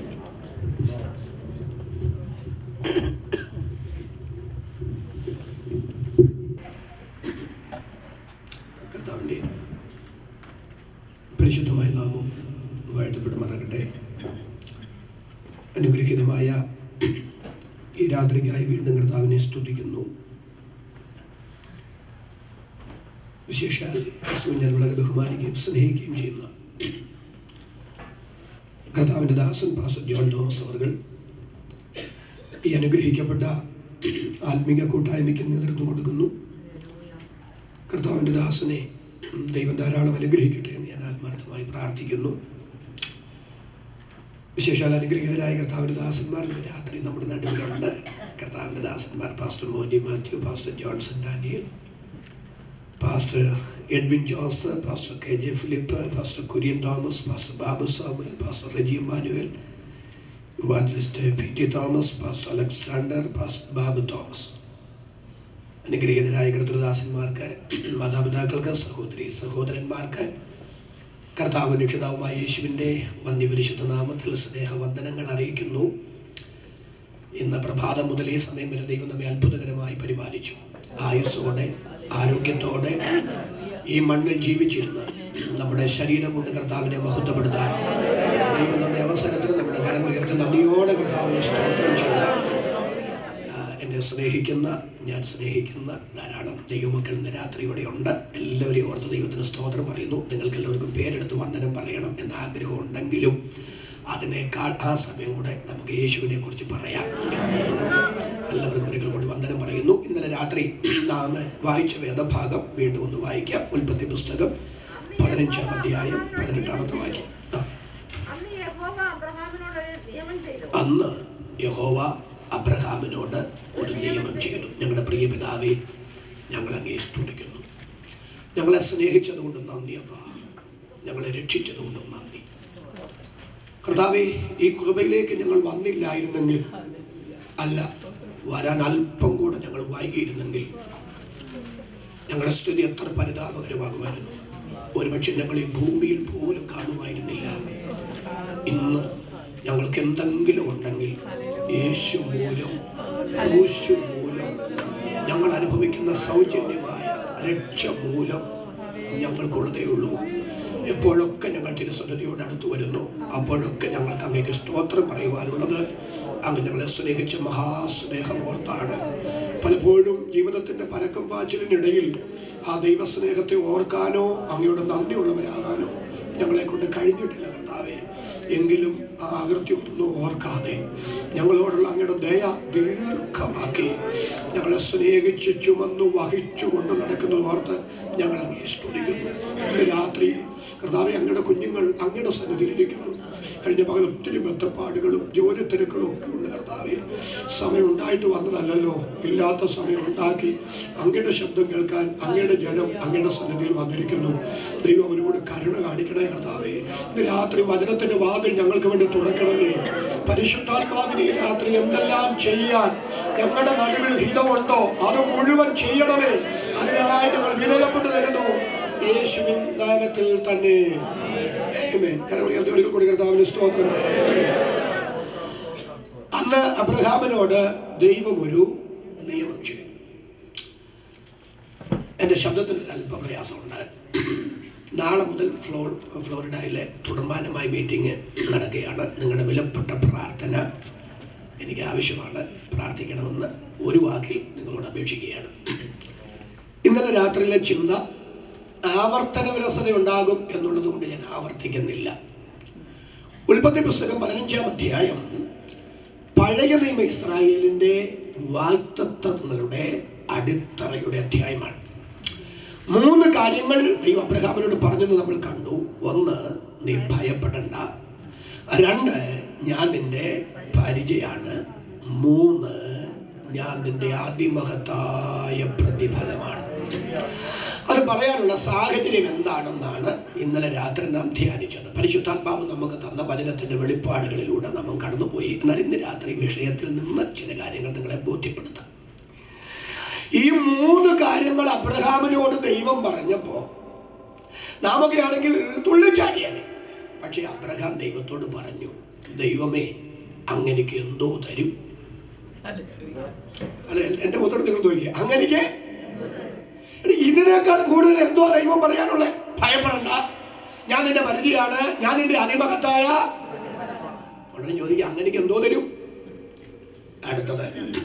കർത്താവിൻ്റെ പരിശുദ്ധമായ നാമം വാഴ്ത്തപ്പെടുമാറാകട്ടെ അനുഗ്രഹീതമായ ഈ രാത്രിക്കായി വീണ്ടും കർത്താവിനെ സ്തുതിക്കുന്നു വിശേഷാൽ ക്രിസ്തുവിനെ ഞാൻ വളരെ ബഹുമാനിക്കുകയും സ്നേഹിക്കുകയും ചെയ്യുന്ന കർത്താവിൻ്റെ ദാസൻ പാസ ജോൺ തോമസ് അവർ ഈ അനുഗ്രഹിക്കപ്പെട്ട ആത്മീക കൂട്ടായ്മയ്ക്ക് നേതൃത്വം കൊടുക്കുന്നു കർത്താവിൻ്റെ ദാസനെ ദൈവം ധാരാളം അനുഗ്രഹിക്കട്ടെ എന്ന് ഞാൻ ആത്മാർത്ഥമായി പ്രാർത്ഥിക്കുന്നു വിശേഷാൽ അനുഗ്രഹീതരായ കർത്താവിൻ്റെ ദാസന്മാർ ഇന്ന് രാത്രി നമ്മുടെ നടുവിലുണ്ട് കർത്താവിൻ്റെ ദാസന്മാർ pastor Moni Mathew pastor Johnson Daniel pastor Edwin Jose pastor K J Philip pastor Kurian Thomas pastor Babu Samuel pastor Reji Manuel evangelist P T Thomas pastor Alexander pastor Babu Thomas അനുഗ്രഹീതരായ കർത്തൃദാസന്മാർക്ക് മാതാപിതാക്കൾക്ക് സഹോദരി സഹോദരന്മാർക്ക് കർത്താവ് രക്ഷിതാവുമായ യേശുവിൻ്റെ വന്യപരിശുദ്ധ നാമത്തിൽ സ്നേഹവന്ദനങ്ങൾ അറിയിക്കുന്നു ഇന്ന് പ്രഭാതം മുതൽ ഈ സമയം വരെ ദൈവം നമ്മെ അത്ഭുതകരമായി പരിപാലിച്ചു ആയുസ്സോടെ ആരോഗ്യത്തോടെ ഈ മണ്ണിൽ ജീവിച്ചിരുന്ന് നമ്മുടെ ശരീരം കൊണ്ട് കർത്താവിനെ മഹത്വപ്പെടുത്താൻ ദൈവം നമ്മെ അവസരത്തിന് നമ്മുടെ കരം ഉയർത്തി നന്ദിയോടെ കർത്താവിന് സ്തോത്രം ചെയ്യാം ആ, എന്നെ സ്നേഹിക്കുന്ന ഞാൻ സ്നേഹിക്കുന്ന ധാരാളം ദൈവമക്കൾ ഇന്ന് രാത്രി ഇവിടെ ഉണ്ട് എല്ലാവരെയും ഓർത്ത് ദൈവത്തിന് സ്തോത്രം പറയുന്നു നിങ്ങൾക്ക് എല്ലാവർക്കും പേരെടുത്ത് വന്ദനം പറയണം എന്ന ആഗ്രഹം ഉണ്ടെങ്കിലും അതിനേക്കാൾ ആ സമയം കൂടെ നമുക്ക് യേശുവിനെ കുറിച്ച് പറയാം എന്നുള്ളതുകൊണ്ട് എല്ലാവർക്കും ഒരിക്കൽ കൂടി വന്ദനം പറയുന്നു ഇന്നലെ രാത്രി നാം വായിച്ച വേദഭാഗം വീണ്ടും ഒന്ന് വായിക്കാം ഉൽപ്പത്തി പുസ്തകം പതിനഞ്ചാം അധ്യായം പതിനെട്ടാമത്തെ വാക്യം ആ. അന്ന് യഹോവ അബ്രഹാമിനോട് ഒരു നിയമം ചെയ്തു അന്ന് യഹോവ അബ്രഹാമിനോട് ഒരു നിയമം ചെയ്തു ഞങ്ങളുടെ പ്രിയ പിതാവെ ഞങ്ങൾ അങ്ങേ സ്തുതിക്കുന്നു ഞങ്ങളെ സ്നേഹിച്ചതുകൊണ്ട് നന്ദി അപ്പ ഞങ്ങളെ രക്ഷിച്ചതുകൊണ്ട് നന്ദി കർത്താവെ ഈ കൃപയിലേക്ക് ഞങ്ങൾ വന്നില്ലായിരുന്നെങ്കിൽ അല്ല വരാൻ അല്പം കൂടെ ഞങ്ങൾ വൈകിയിരുന്നെങ്കിൽ ഞങ്ങളുടെ സ്ഥിതി എത്ര പരിതാപകരമാകുമായിരുന്നു ഒരുപക്ഷെ ഞങ്ങൾ ഈ ഭൂമിയിൽ പോലും കാണുമായിരുന്നില്ല ഇന്ന് ഞങ്ങൾക്ക് എന്തെങ്കിലും ഉണ്ടെങ്കിൽ യേശു മൂലം ക്രൂശു മൂലം ഞങ്ങൾ അനുഭവിക്കുന്ന സൗജന്യമായ രക്ഷ മൂലം ഞങ്ങൾക്കുള്ളതേ ഉള്ളൂ എപ്പോഴൊക്കെ ഞങ്ങൾ തിരുസന്നിധിയോട് അടുത്ത് വരുന്നു അപ്പോഴൊക്കെ ഞങ്ങൾക്ക് അങ്ങേക്ക് സ്തോത്രം പറയുവാനുള്ളത് അങ്ങ് ഞങ്ങളെ സ്നേഹിച്ച മഹാസ്നേഹം ഓർത്താണ് പലപ്പോഴും ജീവിതത്തിൻ്റെ പരക്കം പാച്ചിലിനിടയിൽ ആ ദൈവസ്നേഹത്തെ ഓർക്കാനോ അങ്ങയോട് നന്ദിയുള്ളവരാകാനോ ഞങ്ങളെ കൊണ്ട് കഴിഞ്ഞിട്ടില്ല കർത്താവേ എങ്കിലും ആ അകൃത്യമൊന്നും ഓർക്കാതെ ഞങ്ങളോടുള്ള അങ്ങയുടെ ദയ ദീർഘമാക്കി ഞങ്ങളെ സ്നേഹിച്ച് ചുമന്നു വഹിച്ചു കൊണ്ട് നടക്കുന്നത് ഓർത്ത് ഞങ്ങൾ അങ്ങേ സ്തുതിക്കുന്നു ഇന്ന് രാത്രി കർത്താവെ അങ്ങയുടെ കുഞ്ഞുങ്ങൾ അങ്ങയുടെ സന്നിധിയിലിരിക്കുന്നു കഴിഞ്ഞ പകൽ ഒത്തിരി ബന്ധപ്പാടുകളും ജോലി തിരക്കുകളും ഒക്കെ ഉണ്ട് കർത്താവെ സമയം ഉണ്ടായിട്ട് വന്നതല്ലല്ലോ ഇല്ലാത്ത സമയം ഉണ്ടാക്കി അങ്ങയുടെ ശബ്ദം കേൾക്കാൻ അങ്ങയുടെ ജനം അങ്ങയുടെ സന്നിധിയിൽ വന്നിരിക്കുന്നു ദൈവം അവരോട് കരുണ കാണിക്കണേ കർത്താവേ ഇന്ന് രാത്രി വചനത്തിന്റെ വാതിൽ ഞങ്ങൾക്ക് വേണ്ടി തുറക്കണമേ പരിശുദ്ധാത്മാവിന് ഈ രാത്രി എന്തെല്ലാം ചെയ്യാൻ ഞങ്ങളുടെ നടുവിൽ ഹിതമുണ്ടോ അത് മുഴുവൻ ചെയ്യണമേ അതിനായി ഞങ്ങൾ വിധേയപ്പെട്ടു തരുന്നു യേശുവിൻ നാമത്തിൽ തന്നെ ആമേൻ. കരം ഉയർത്തി ഒരിക്കൽ കൂടി കർത്താവിന് സ്തോത്രം പറയാം അന്ന് അബ്രഹാമിനോട് ദൈവം ഒരു നിയമം ചെയ്തു എൻ്റെ ശബ്ദത്തിന് ഒരു അല്പം പ്രയാസമുണ്ട് നാളെ മുതൽ ഫ്ലോ ഫ്ലോറിഡയിലെ തുടർമാനമായ മീറ്റിംഗ് നടക്കുകയാണ് നിങ്ങളുടെ വിലപ്പെട്ട പ്രാർത്ഥന എനിക്ക് ആവശ്യമാണ് പ്രാർത്ഥിക്കണമെന്ന് ഒരു വാക്കിൽ നിങ്ങളോട് അപേക്ഷിക്കുകയാണ് ഇന്നലെ രാത്രിയിലെ ചിന്ത ആവർത്തന വിരസത ഉണ്ടാകും എന്നുള്ളത് കൊണ്ട് ഞാൻ ആവർത്തിക്കുന്നില്ല ഉൽപ്പത്തി പുസ്തകം പതിനഞ്ചാം അധ്യായം പഴയ നിയമ ഇസ്രായേലിൻ്റെ വാക്തത്വങ്ങളുടെ അടിത്തറയുടെ അധ്യായമാണ് മൂന്ന് കാര്യങ്ങൾ ദൈവം അബ്രഹാമിനോട് പറഞ്ഞത് നമ്മൾ കണ്ടു ഒന്ന് നീ ഭയപ്പെടണ്ട രണ്ട് ഞാൻ നിന്റെ പരിചയാണ് മൂന്ന് ഞാൻ നിന്റെ അതിമഹത്തായ പ്രതിഫലമാണ് അത് പറയാനുള്ള സാഹചര്യം എന്താണെന്നാണ് ഇന്നലെ രാത്രി നാം ധ്യാനിച്ചത് പരിശുദ്ധാത്മാവ് നമുക്ക് തന്ന വചനത്തിന്റെ വെളിപ്പാടുകളിലൂടെ നമ്മൾ കടന്നുപോയി എന്നാൽ ഇന്ന് രാത്രി വിഷയത്തിൽ നിന്ന് ചില കാര്യങ്ങൾ നിങ്ങളെ ബോധ്യപ്പെടുത്താം ഈ മൂന്ന് കാര്യങ്ങൾ അബ്രഹാമിനോട് ദൈവം പറഞ്ഞപ്പോ നാമൊക്കെയാണെങ്കിൽ തുള്ളിച്ചാടിയാണ് പക്ഷെ അബ്രഹാം ദൈവത്തോട് പറഞ്ഞു ദൈവമേ അങ്ങനെക്ക് എന്തോ തരും അല്ലെ എന്റെ മുതൽ നിങ്ങൾ നോക്കിയേ അങ്ങനെക്ക് എടി, ഇതിനേക്കാൾ കൂടുതൽ എന്തോ ദൈവം പറയാനുള്ളത് ഭയപ്പെടണ്ട ഞാൻ നിന്റെ പരിചയമാണ് ഞാൻ നിന്റെ അതിമഹത്തായ ഉടനെ ചോദിക്കുക അങ്ങനെക്ക് എന്തോ തരും അടുത്തത്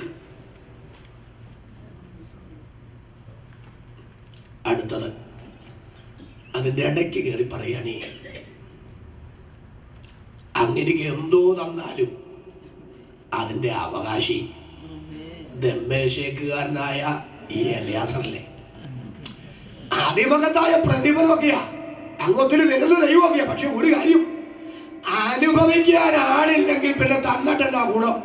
അടുത്തത് അതിൻ്റെ ഇടയ്ക്ക് കയറി പറയാനേ അങ്ങനെക്ക് എന്തോ തന്നാലും അതിൻ്റെ അവകാശി ദമ്മേശേക്കുകാരനായ ഈ എലിയാസറല്ലേ അതിമകത്തായ പ്രതിഫലമൊക്കെയാ അങ്ങോത്തിന് വരുന്ന ദൈവമൊക്കെയാ പക്ഷെ ഒരു കാര്യം അനുഭവിക്കാൻ ആളില്ലെങ്കിൽ പിന്നെ തന്നിട്ടെന്നാ ഗുണം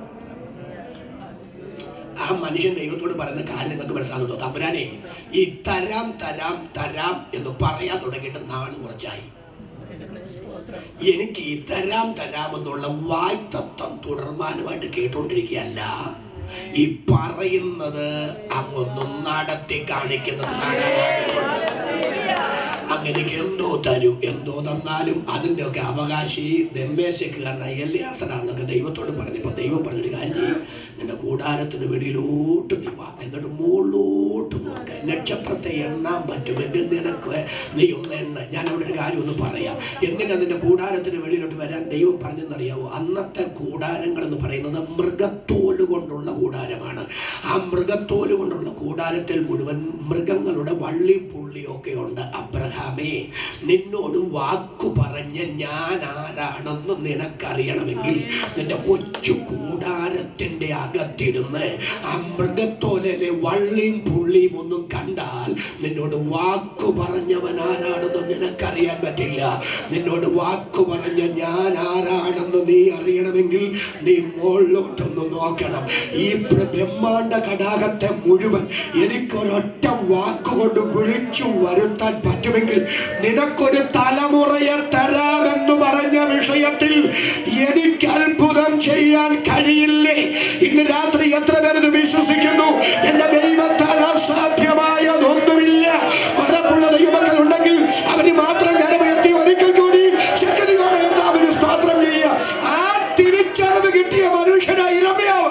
ആ മനുഷ്യൻ ദൈവത്തോട് പറയുന്ന കാര്യം നിങ്ങൾക്ക് മനസ്സിലാകുന്നു തമ്പുരാനെ ഈ തരാം തരാം തരാം എന്ന് പറയാൻ തുടങ്ങിയിട്ട് നാള് കുറച്ചായി എനിക്ക് ഈ തരാം തരാം എന്നുള്ള വായ്തത്വം തുടർമാനമായിട്ട് കേട്ടുകൊണ്ടിരിക്കുകയല്ല ഈ പറയുന്നത് അങ്ങൊന്നും നടത്തി കാണിക്കുന്നത് കാണാൻ ആഗ്രഹമുണ്ട് അങ്ങനെക്ക് എന്തോ തരും എന്തോ തന്നാലും അതിൻ്റെ ഒക്കെ അവകാശി ദമ്മേശക്കാരനായ എല്ലിയാസനാണെന്നൊക്കെ ദൈവത്തോട് പറഞ്ഞപ്പോൾ ദൈവം പറഞ്ഞൊരു കാര്യം ചെയ്യും നിന്റെ കൂടാരത്തിന് വെളിയിലോട്ട് നീ വാ എന്നിട്ട് മുകളിലോട്ട് നോക്ക നക്ഷത്രത്തെ എണ്ണാൻ പറ്റുമെങ്കിൽ നിനക്ക് നീ ഒന്ന് എണ്ണ ഞാൻ അവിടെ ഒരു കാര്യം ഒന്ന് പറയാം എന്തിനാ നിന്റെ കൂടാരത്തിന് വെളിയിലോട്ട് വരാൻ ദൈവം പറഞ്ഞെന്നറിയാവോ അന്നത്തെ കൂടാരങ്ങൾ എന്ന് പറയുന്നത് മൃഗത്തോല് കൊണ്ടുള്ള കൂടാരമാണ് ആ മൃഗത്തോല് കൊണ്ടുള്ള കൂടാരത്തിൽ മുഴുവൻ മൃഗങ്ങളുടെ വള്ളി പുള്ളിയൊക്കെ ഉണ്ട് അബ്രഹാമേ നിന്നോട് വാക്കു പറഞ്ഞ ഞാൻ ആരാണെന്ന് നിനക്കറിയണമെങ്കിൽ നിന്റെ കൊച്ചു കൂടാരത്തിന്റെ അകത്തിരുന്ന് ആ മൃഗത്തോലെ വള്ളിയും പുള്ളിയും ഒന്നും കണ്ടാൽ നിന്നോട് വാക്കു പറഞ്ഞവൻ ആരാണെന്ന് നിനക്കറിയാൻ പറ്റില്ല നിന്നോട് വാക്കു പറഞ്ഞ ഞാൻ ആരാണെന്ന് നീ അറിയണമെങ്കിൽ നീ മുകളിലോട്ടൊന്ന് നോക്കണം ഈ പ്ര- ബ്രഹ്മാണ്ട കടാകത്തെ മുഴുവൻ എനിക്കൊരൊറ്റ വാക്കുകൊണ്ട് വിളിച്ചു വരുത്താൻ പറ്റുമെങ്കിൽ നിനക്കൊരു തലമുറയെ തരാമെന്ന് പറഞ്ഞ വിഷയത്തിൽ എനിക്ക് അത്ഭുതം ചെയ്യാൻ കഴിയില്ലേ ഇന്ന് രാത്രി എത്ര പേരത് വിശ്വസിക്കുന്നു എന്റെ ദൈവത്താൽ അസാധ്യമായതൊന്നുമില്ല ഉറപ്പുള്ള ദൈവങ്ങൾ ഉണ്ടെങ്കിൽ അവര് മാത്രം കരമുയർത്തി ഒരിക്കൽ കൂടി ശക്തിയോടെ കർത്താവിന് സ്തോത്രം ചെയ്യുക ആ തിരിച്ചറിവ് കിട്ടിയ മനുഷ്യനായി ഇരമയാവ്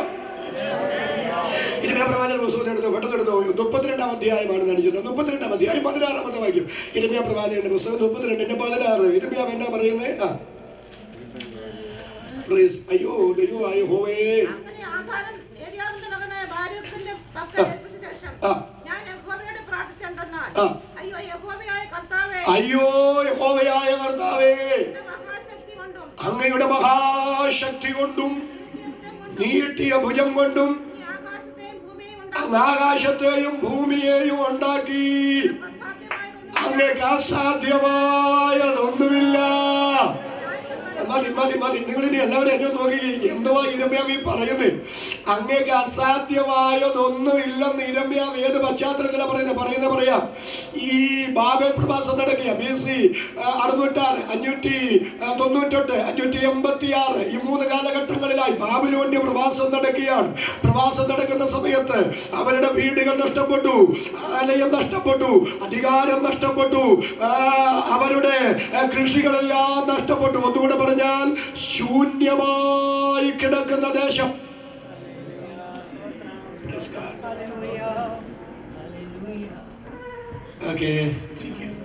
ഇരമയ പ്രവാചന പുസ്തകത്തിൽ എടുത്തോ പെട്ടെന്ന് എടുത്തോ മുപ്പത്തിരണ്ടാം അധ്യായമാണ് നടിച്ചത് മുപ്പത്തിരണ്ടാം അധ്യായം പതിനാറാമത്തെ വാക്യം ഇരമയ പ്രവാചകന്റെ പുസ്തകം മുപ്പത്തിരണ്ടിന്റെ പതിനാറ് ഇരമയാവ് എന്നാ പറയുന്നത് ആ Praise. അയ്യോ ദൈവമായ ഹോവേ അങ്ങനെ ആഹാരം ഏലിയാവിന്റെ മകനായ ബാരൂക്കിന്റെ പക്കൽ ഏൽപ്പിച്ച ശേഷം ആ. ഞാൻ യഹോവയോട് പ്രാർത്ഥിച്ചെന്തെന്നാൽ ആ. അയ്യോ യഹോവയായ കർത്താവേ അയ്യോ യഹോവയായ കർത്താവേ നിന്റെ മഹാശക്തി കൊണ്ടും അങ്ങയുടെ മഹാശക്തി കൊണ്ടും നീട്ടിയ ഭുജം കൊണ്ടും ഈ ആകാശത്തെയും ഭൂമിയും അങ്ങ് ആകാശത്തെയും ഭൂമിയെയും ഉണ്ടാക്കി ഉണ്ടാക്കി അങ്ങേക്ക് അസാധ്യമായതൊന്നുമില്ല മതി മതി മതി നിങ്ങൾ ഇനി എല്ലാവരും എന്നെ ഒന്ന് നോക്കി എന്തുവാ ഇരമ്യാവ് ഈ പറയുന്നത് അങ്ങേക്ക് അസാധ്യമായതൊന്നും ഇല്ലെന്ന് ഇരമ്യാവ് ഏത് പശ്ചാത്തലത്തിലാണ് പറയുന്നത് പറയുന്നത് പറയാം ഈ ബാബേൽ പ്രവാസം നടക്കിയ ബി സി അറുന്നൂറ്റാറ് അഞ്ഞൂറ്റി ആ, തൊണ്ണൂറ്റെട്ട് അഞ്ഞൂറ്റി എൺപത്തി ആറ് ഈ മൂന്ന് കാലഘട്ടങ്ങളിലായി ബാബിലോണ്യ പ്രവാസം നടക്കുകയാണ് പ്രവാസം നടക്കുന്ന സമയത്ത് അവരുടെ വീടുകൾ നഷ്ടപ്പെട്ടു ആലയം നഷ്ടപ്പെട്ടു അധികാരം നഷ്ടപ്പെട്ടു ആ, അവരുടെ ആ, കൃഷികളെല്ലാം നഷ്ടപ്പെട്ടു ഒന്നുകൂടെ പറഞ്ഞാൽ ശൂന്യമായി കിടക്കുന്ന ദേശം Praise God. Okay, thank you.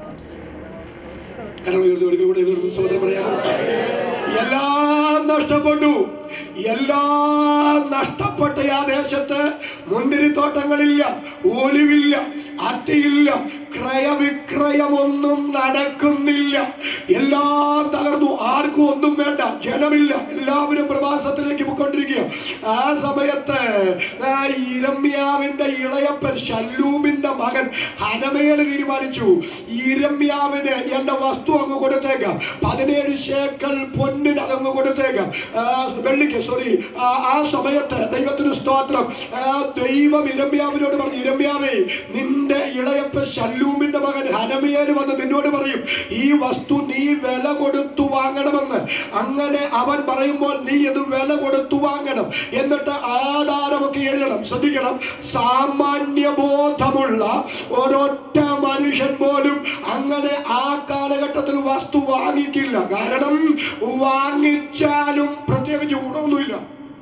കരങ്ങൾ ഉയർത്തി ഒരിക്കൽ കൂടെ ഇതൊരു സഹോദരൻ പറയാമോ എല്ലാം നഷ്ടപ്പെട്ടു എല്ലാം നഷ്ടപ്പെട്ട ആ ദേശത്ത് മുന്തിരിത്തോട്ടങ്ങളില്ല ഒലിവില്ല അത്തിയില്ല ക്രയവിക്രയമൊന്നും നടക്കുന്നില്ല എല്ലാം തകർന്നു ആർക്കും ഒന്നും വേണ്ട ജനമില്ല എല്ലാവരും പ്രവാസത്തിലേക്ക് പോയിക്കൊണ്ടിരിക്കുക ആ സമയത്ത് ആ ഇരമ്യാവിന്റെ ഇളയപ്പൻ ശല്ലൂമിന്റെ മകൻ ഹനമേൽ തീരുമാനിച്ചു ഇരമ്യാവിന് എന്റെ വസ്തു അങ്ങ് കൊടുത്തേക്കാം പതിനേഴ് ശേക്കൽ പൊന്നിന് അതങ്ങ് കൊടുത്തേക്കാം ആ, വെള്ളിക്ക് സോറി ആ സമയത്ത് ദൈവത്തിന് സ്തോത്രം ആ, ദൈവം ഇരമ്യാവിനോട് പറഞ്ഞു ഇരമ്യാവേ നിന്റെ ഇളയപ്പ ശല്ലൂമിന്റെ മകൻ ഹനമേൽ വന്ന് നിന്നോട് പറയും ഈ വസ്തു നീ വില കൊടുത്തു വാങ്ങണമെന്ന് അങ്ങനെ അവൻ പറയുമ്പോൾ നീ ഇത് വില കൊടുത്തു വാങ്ങണം എന്നിട്ട് ആധാരമൊക്കെ എഴുതണം ശ്രദ്ധിക്കണം സാമാന്യ ബോധമുള്ള ഒരൊറ്റ മനുഷ്യൻ പോലും അങ്ങനെ ആ കാലഘട്ടത്തിൽ വസ്തു വാങ്ങിക്കില്ല കാരണം വാങ്ങിച്ചാലും പ്രത്യേകിച്ച് ഗുണമൊന്നുമില്ല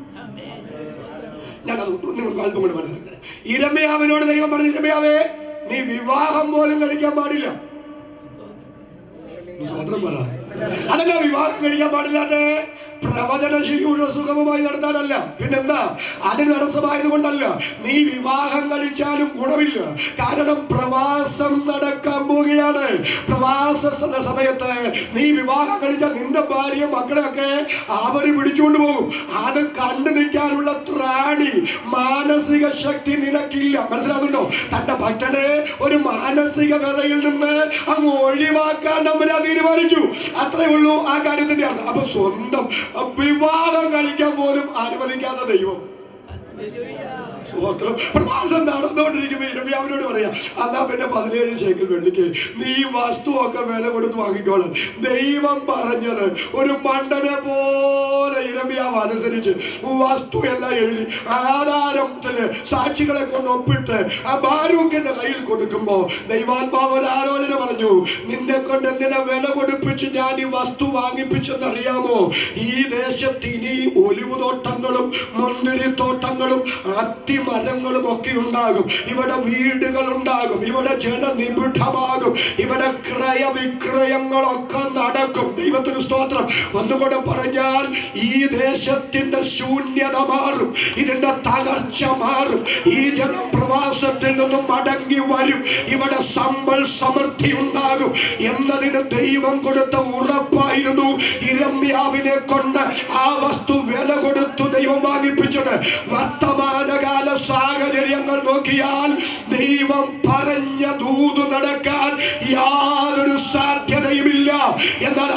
ഞാനത് നിങ്ങൾക്ക് അല്പം കൂടെ മനസ്സിലാക്കുന്നത് ഇരമയാവിനോട് ദൈവം പറഞ്ഞു ഇരമയാവേ നീ വിവാഹം പോലും കഴിക്കാൻ പാടില്ല നീ സ്വതന്ത്രം പറ അതല്ല വിവാഹം കഴിക്കാൻ പാടില്ലാത്ത പ്രവചന ശുശ്രൂഷ സുഗമമായി നടത്താനല്ല പിന്നെന്താ അതിന് തടസ്സമായത് കൊണ്ടല്ല നീ വിവാഹം കഴിച്ചാലും ഗുണമില്ല കാരണം പ്രവാസം നടക്കാൻ പോവുകയാണ് പ്രവാസ സ- സമയത്ത് നീ വിവാഹം കഴിച്ചാൽ നിന്റെ ഭാര്യ മക്കളെയൊക്കെ അവര് പിടിച്ചുകൊണ്ട് പോകും അത് കണ്ടു നിൽക്കാനുള്ള ത്രാണി മാനസിക ശക്തി നിനക്കില്ല മനസ്സിലാകുന്നുണ്ടോ തന്റെ ഭക്തനെ ഒരു മാനസിക വ്യതയിൽ നിന്ന് അങ്ങ് ഒഴിവാക്കാൻ നമ്മൾ തീരുമാനിച്ചു അത്രേ ഉള്ളൂ ആ കാര്യത്തിന്റെ അർത്ഥം അപ്പൊ സ്വന്തം വിവാഹം കഴിക്കാൻ പോലും അനുവദിക്കാത്ത ദൈവം സ്തോത്രം പ്രവാസം നടന്നുകൊണ്ടിരിക്കുമ്പോ ഇരമി അവനോട് പറയാ എന്നാ പിന്നെ പതിനേഴ് ശേക്കൽ വെള്ളിക്ക് നീ വസ്തുവൊക്കെ വില കൊടുത്ത് വാങ്ങിക്കോളാം ദൈവം പറഞ്ഞത് ഒരു മണ്ടനെ പോലെ ഇരമിയാവ് അനുസരിച്ച് വസ്തു എല്ലാം എഴുതി ആധാരത്തില് സാക്ഷികളെ കൊണ്ട് ഒപ്പിട്ട് ആ ബാരൂക്കിന്റെ കയ്യിൽ കൊടുക്കുമ്പോ ദൈവാത്മാവ് ഒരു ആലോചന പറഞ്ഞു നിന്നെ കൊണ്ട് എന്തിനാ വില കൊടുപ്പിച്ച് ഞാൻ ഈ വസ്തു വാങ്ങിപ്പിച്ചെന്ന് അറിയാമോ ഈ ദേശത്ത് ഇനി ഒലിവുതോട്ടങ്ങളും മുന്തിരിത്തോട്ടങ്ങളും അത്തിമരങ്ങളും ഒക്കെ ഉണ്ടാകും ഇവിടെ വീടുകൾ ഉണ്ടാകും ഇവിടെ ജനനിബിഡമാകും ഇവിടെ ക്രയവിക്രയങ്ങളൊക്കെ നടക്കും ദൈവത്തിന് സ്തോത്രം ഒന്നുകൂടെ പറഞ്ഞാൽ ഈ ദേശത്തിന്റെ ശൂന്യത മാറും ഇതിന്റെ തകർച്ച മാറും ഈ ജനം പ്രവാസത്തിൽ നിന്നും മടങ്ങി വരും ഇവിടെ സമ്പൽ സമൃദ്ധി ഉണ്ടാകും എന്നതിന് ദൈവം കൊടുത്ത ഉറപ്പായിരുന്നു ഇരമ്യാവിനെ കൊണ്ട് ആ വസ്തു വില കൊടുത്തു ദൈവം വാങ്ങിപ്പിച്ചത് വർത്തമാനകാല സാഹചര്യങ്ങൾ നോക്കിയാൽ ദൈവം പറഞ്ഞ ദൂത് നടക്കാൻ യാതൊരു സാധ്യതയുമില്ല എന്നാൽ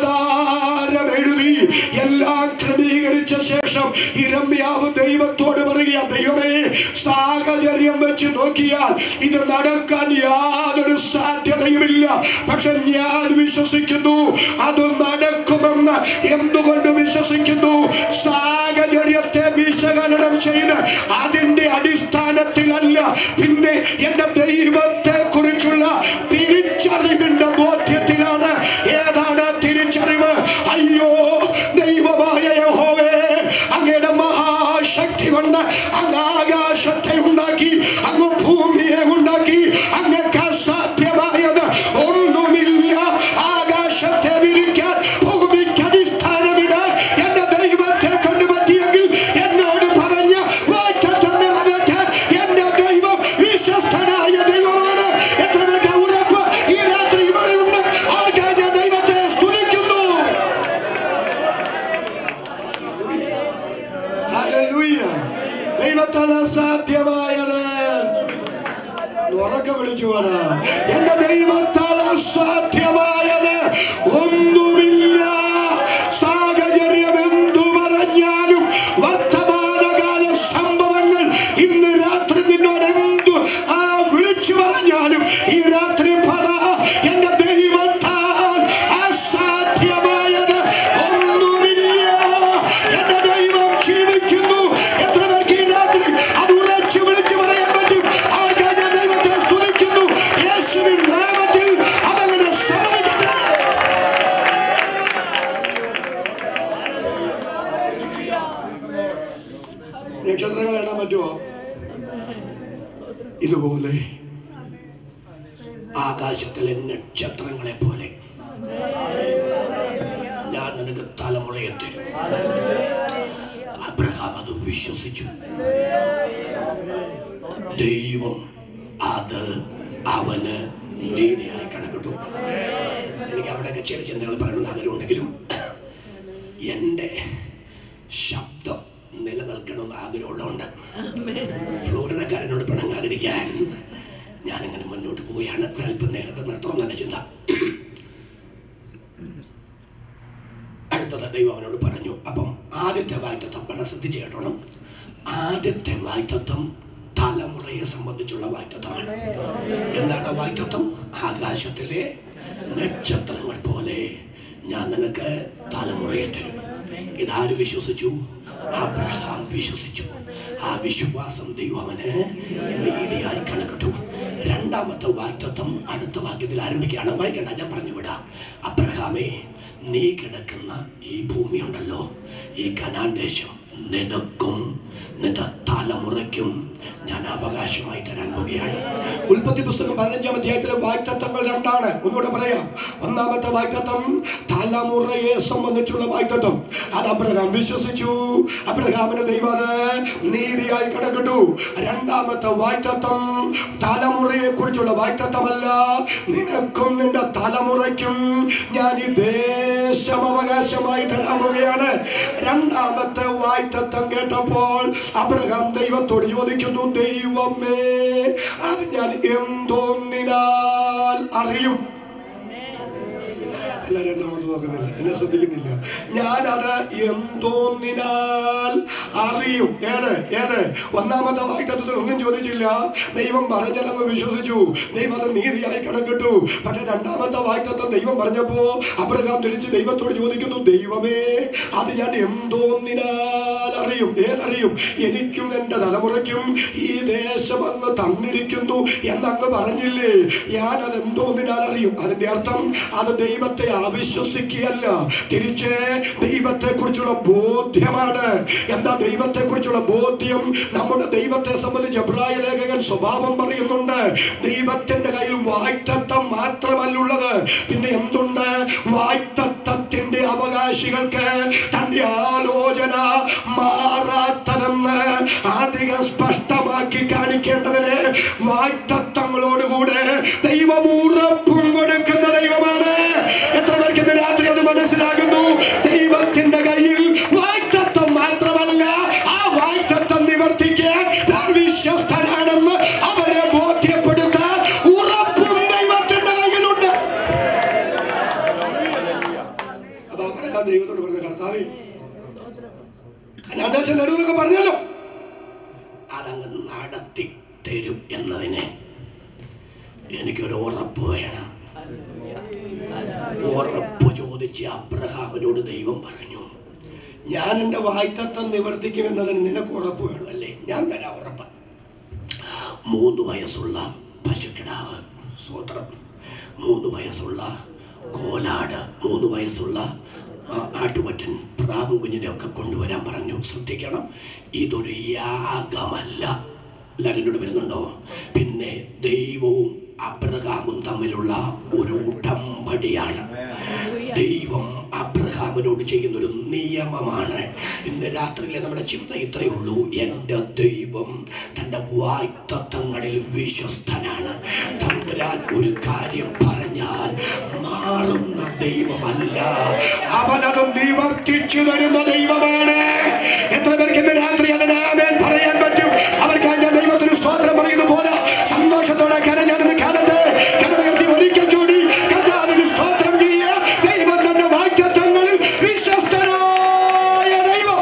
ആധാരം എഴുതി എല്ലാം ക്രമീകരിച്ച ശേഷം ഇരമ്യാവ് ദൈവത്തോട് പറയുക ദൈവമേ സാഹചര്യം വെച്ച് നോക്കിയാൽ ഇത് നടക്കാൻ യാതൊരു സാധ്യതയുമില്ല പക്ഷെ ഞാൻ വിശ്വസിക്കുന്നു അത് നടക്കുമെന്ന് എന്തുകൊണ്ട് വിശ്വസിക്കുന്നു സാഹചര്യത്തെ വിശകലനം ചെയ്ത് അതിന്റെ അടിസ്ഥാനത്തിലല്ല പിന്നെ എന്റെ ദൈവത്തെ കുറിച്ചുള്ള തിരിച്ചറിവിന്റെ ബോധ്യത്തിലാണ് ഏതാണ് തിരിച്ചറിവ് അയ്യോ ദൈവമായ യഹോവേ അങ്ങയുടെ മഹാശക്തി കൊണ്ട് അങ്ങ് ആകാശത്തെ ഉണ്ടാക്കി അങ്ങ് ഭൂമിയെ ഉണ്ടാക്കി അങ്ങക്ക് അസാധ്യമായത് ഒന്നുമില്ല ആകാശത്തെ വിരിക്കാൻ ഭൂമിക്ക് അടിസ്ഥാനമിടാൻ എന്റെ ദൈവത്തെ കൊണ്ട് പറ്റിയെങ്കിൽ എന്നോട് പറഞ്ഞ വാറ്റത്തം നിറവേറ്റാൻ എന്റെ ദൈവം വിശ്വസ്തനായ ദൈവമാണ് എത്ര പേർക്ക് ഉറപ്പ് ഈ രാത്രി ഇവിടെയുണ്ട് ആർക്കായി ഞാൻ ദൈവത്തെ സ്തുതിക്കുന്നു ഹല്ലേലൂയ. ദൈവത്താൽ അസാധ്യമായത് ഉറക്കെ വിളിച്ചു പറ എന്റെ ദൈവത്താൽ അസാധ്യമായത് ഒന്നുമില്ല സാഹചര്യം എന്തു പറഞ്ഞാലും വർത്തമാനകാല സംഭവങ്ങൾ ഇന്ന് രാത്രി നിന്നോട് എന്തു ആ വിളിച്ചു പറഞ്ഞാലും ഈ രാത്രി പറ എന്റെ ദൈവത്താൽ അസാധ്യമായത് ഒന്നുമില്ല എന്റെ ദൈവം ജീവിക്കുന്നു എത്ര പേർക്ക് ഈ രാത്രി അത് ഉറച്ചു വിളിച്ചു പറയാൻ പറ്റും ആർക്കായി ഞാൻ ദൈവത്തെ സ്തുതിക്കുന്നു യേശുവിൻ നാമത്തിൽ അതങ്ങനെ സംഭവിക്കട്ടെ നക്ഷത്രങ്ങൾ എണ്ണാൻ പറ്റുമോ ഇതുപോലെ ആകാശത്തിലെ നക്ഷത്രങ്ങളെ പോലെ ഞാൻ നിനക്ക് തലമുറയെ തരും അബ്രഹാം അത് വിശ്വസിച്ചു ദൈവം അത് അവന് നീതിയായി കണക്കിട്ടു എനിക്ക് അവിടെയൊക്കെ ചില ചിന്തകൾ പറയണമെന്ന് ആഗ്രഹമുണ്ടെങ്കിലും എൻ്റെ ശബ്ദം നിലനിൽക്കണമെന്ന് ആഗ്രഹമുള്ളതുകൊണ്ട് ഫ്ലോറിഡക്കാരനോട് പിണങ്ങാതിരിക്കാൻ ഞാനിങ്ങനെ മുന്നോട്ട് പോവുകയാണ് അല്പം നേരത്തെ നിർത്തണം തന്നെ ചിന്ത അടുത്തത് ദൈവം അവനോട് പറഞ്ഞു അപ്പം ആദ്യത്തെ വായ്ത്തത്വം വളരെ ശ്രദ്ധിച്ച് കേട്ടോണം ആദ്യത്തെ വായ്ത്തത്വം തലമുറയെ സംബന്ധിച്ചുള്ള വായ്ത്തത്വമാണ് എന്താണ് ആ വായ്ത്തത്വം ആകാശത്തിലെ നക്ഷത്രങ്ങൾ പോലെ ഞാൻ നിനക്ക് തലമുറയെ തരും ഇതാര് വിശ്വസിച്ചു അബ്രഹാം വിശ്വസിച്ചു ആ വിശ്വാസം ദൈവം അവന് നീതിയായി കണക്കിട്ടു രണ്ടാമത്തെ വാക്തത്വം അടുത്ത വാക്യത്തിൽ ആരംഭിക്കുകയാണ് വായിക്കണ്ട ഞാൻ പറഞ്ഞു വിടാം അബ്രഹാമേ നീ കിടക്കുന്ന ഈ ഭൂമി ഉണ്ടല്ലോ ഈ കനാൻ ദേശം നിനക്കും നിന്റെ തലമുറയ്ക്കും ഞാൻ അവകാശമായി തരാൻ പോകുകയാണ് ഉൽപ്പത്തി പുസ്തകം പതിനഞ്ചാം അധ്യായത്തിലെ വാക്തത്വങ്ങൾ രണ്ടാണ് ഒന്നുകൂടെ പറയാം ഒന്നാമത്തെ വാക്തത്വം തലമുറയെ സംബന്ധിച്ചുള്ള വാക്തത്വം അത് അബ്രഹാം വിശ്വസിച്ചു അബ്രഹാമിന് ദൈവം അത് നീതിയായി കണക്കിട്ടു രണ്ടാമത്തെ വാക്തത്വം തലമുറയെ കുറിച്ചുള്ള വാക്തത്വമല്ല നിനക്കും നിന്റെ തലമുറയ്ക്കും ഞാൻ ഈ ദേശം അവകാശമായി തരാൻ പോകുകയാണ് രണ്ടാമത്തെ വായ്ത്തത്വം കേട്ടപ്പോൾ അബ്രഹാം ദൈവത്തോട് ചോദിക്കുന്നു ദൈവമേ അത് ഞാൻ എന്തോന്നിനാൽ അറിയും എല്ലാവരും എന്നെ മുഖത്ത് നോക്കുന്നില്ല എന്നെ ശ്രദ്ധിക്കുന്നില്ല ഞാനത് എന്തോന്നിനാൽ അറിയും ഏത് ഏത് ഒന്നാമത്തെ വാക്തത്വത്തിൽ ഒന്നും ചോദിച്ചില്ല ദൈവം പറഞ്ഞതങ്ങ് വിശ്വസിച്ചു ദൈവം അത് നീതിയായി കണക്കിട്ടു പക്ഷെ രണ്ടാമത്തെ വാക്തത്വം ദൈവം പറഞ്ഞപ്പോ അബ്രഹാം തിരിച്ച് ദൈവത്തോട് ചോദിക്കുന്നു ദൈവമേ അത് ഞാൻ എന്തോന്നിനാൽ അറിയും ഏതറിയും എനിക്കും എൻ്റെ തലമുറയ്ക്കും ഈ ദേശം അങ്ങ് തന്നിരിക്കുന്നു എന്നങ്ങ് പറഞ്ഞില്ലേ ഞാൻ അത് എന്തോന്നിനാൽ അറിയും അതിന്റെ അർത്ഥം അത് ദൈവത്തെ അവിശ്വസിക്കുകയല്ല തിരിച്ച് ദൈവത്തെ കുറിച്ചുള്ള ബോധ്യമാണ് എന്താ ദൈവത്തെ കുറിച്ചുള്ള ബോധ്യം നമ്മുടെ ദൈവത്തെ സംബന്ധിച്ച് എബ്രായ ലേഖകൻ സ്വഭാവം പറയുന്നുണ്ട് ദൈവത്തിന്റെ കയ്യിൽ വായ്ത്തത്വം മാത്രമല്ലുള്ളത് പിന്നെ എന്തുണ്ട് വായ്ത്തത്വത്തിന്റെ അവകാശികൾക്ക് തന്റെ ആലോചന മാറാത്തതെന്ന് അധികം സ്പഷ്ടമാക്കി കാണിക്കേണ്ടതിന് വായ്ത്തത്വങ്ങളോടുകൂടെ ദൈവം ഉറപ്പും കൊടുക്കുന്ന ദൈവമാണ് എത്ര പേർക്ക് ഇന്ന് രാത്രി അത് മനസ്സിലാകുന്നു ദൈവത്തിന്റെ കയ്യിൽ വായ്ത്തത്വം മാത്രമല്ല ആ വായ്ത്തത്വം നിവർത്തിക്കാൻ താൻ വിശ്വസ്തനാണെന്ന് അവരെ ബോധ്യപ്പെടുത്താൻ ഉറപ്പും ദൈവത്തിന്റെ കയ്യിലുണ്ട് അപ്പൊ അബ്രഹാം ദൈവത്തോട് പറഞ്ഞ കർത്താവേ കനാനാശം തരുമെന്നൊക്കെ പറഞ്ഞല്ലോ അതങ്ങ് നടത്തി തരും എന്നതിന് എനിക്കൊരു ഉറപ്പ് വേണം ഉറപ്പ് ചോദിച്ച് അബ്രഹാമിനോട് ദൈവം പറഞ്ഞു ഞാൻ എൻ്റെ വായ്ത്തത്വം നിവർത്തിക്കുമെന്നതിന് നിനക്ക് ഉറപ്പ് വേണം അല്ലേ ഞാൻ തരാം ഉറപ്പ് മൂന്ന് വയസ്സുള്ള പശുക്കിടാവ് സ്വോത്രം മൂന്ന് വയസ്സുള്ള കോലാട് മൂന്ന് വയസ്സുള്ള ആ, ആട്ടുകൊറ്റൻ പ്രാവും കുഞ്ഞിനെ ഒക്കെ കൊണ്ടുവരാൻ പറഞ്ഞു ശ്രദ്ധിക്കണം ഇതൊരു യാഗമല്ല എല്ലാവരും എന്നോട് വരുന്നുണ്ടോ പിന്നെ ദൈവവും അബ്രഹാമും തമ്മിലുള്ള ഒരു ഉടമ്പടിയാണ് ദൈവം അബ്രഹാമിനോട് ചെയ്യുന്ന ഒരു നിയമമാണ് ഇന്ന് രാത്രിയിലെ നമ്മുടെ ചിന്ത ഇത്രയേ ഉള്ളൂ എൻ്റെ ദൈവം തൻ്റെ വായ്ത്തത്വങ്ങളിൽ വിശ്വസ്തനാണ് തമ്പുരാൻ ഒരു കാര്യം പറഞ്ഞാൽ മാറുന്ന ദൈവമല്ല അവനത് നിവർത്തിച്ചു തരുന്ന ദൈവമാണ് എത്ര പേർക്ക് ഇന്ന് രാത്രി അതിന് ആമേൻ പറയാൻ പറ്റും അവർക്ക് ഞാൻ ദൈവത്തിന് സ്തോത്രം പറയുന്നു പോലെ സന്തോഷത്തോടെ കരഞ്ഞാണെന്ന് കാണട്ടെ കരമുയർത്തി ഒരിക്കൽ കൂടി കർത്താവിന് സ്തോത്രം ചെയ്യുക ദൈവം തന്റെ വാക്യത്വങ്ങളിൽ വിശ്വസ്തനായ ദൈവം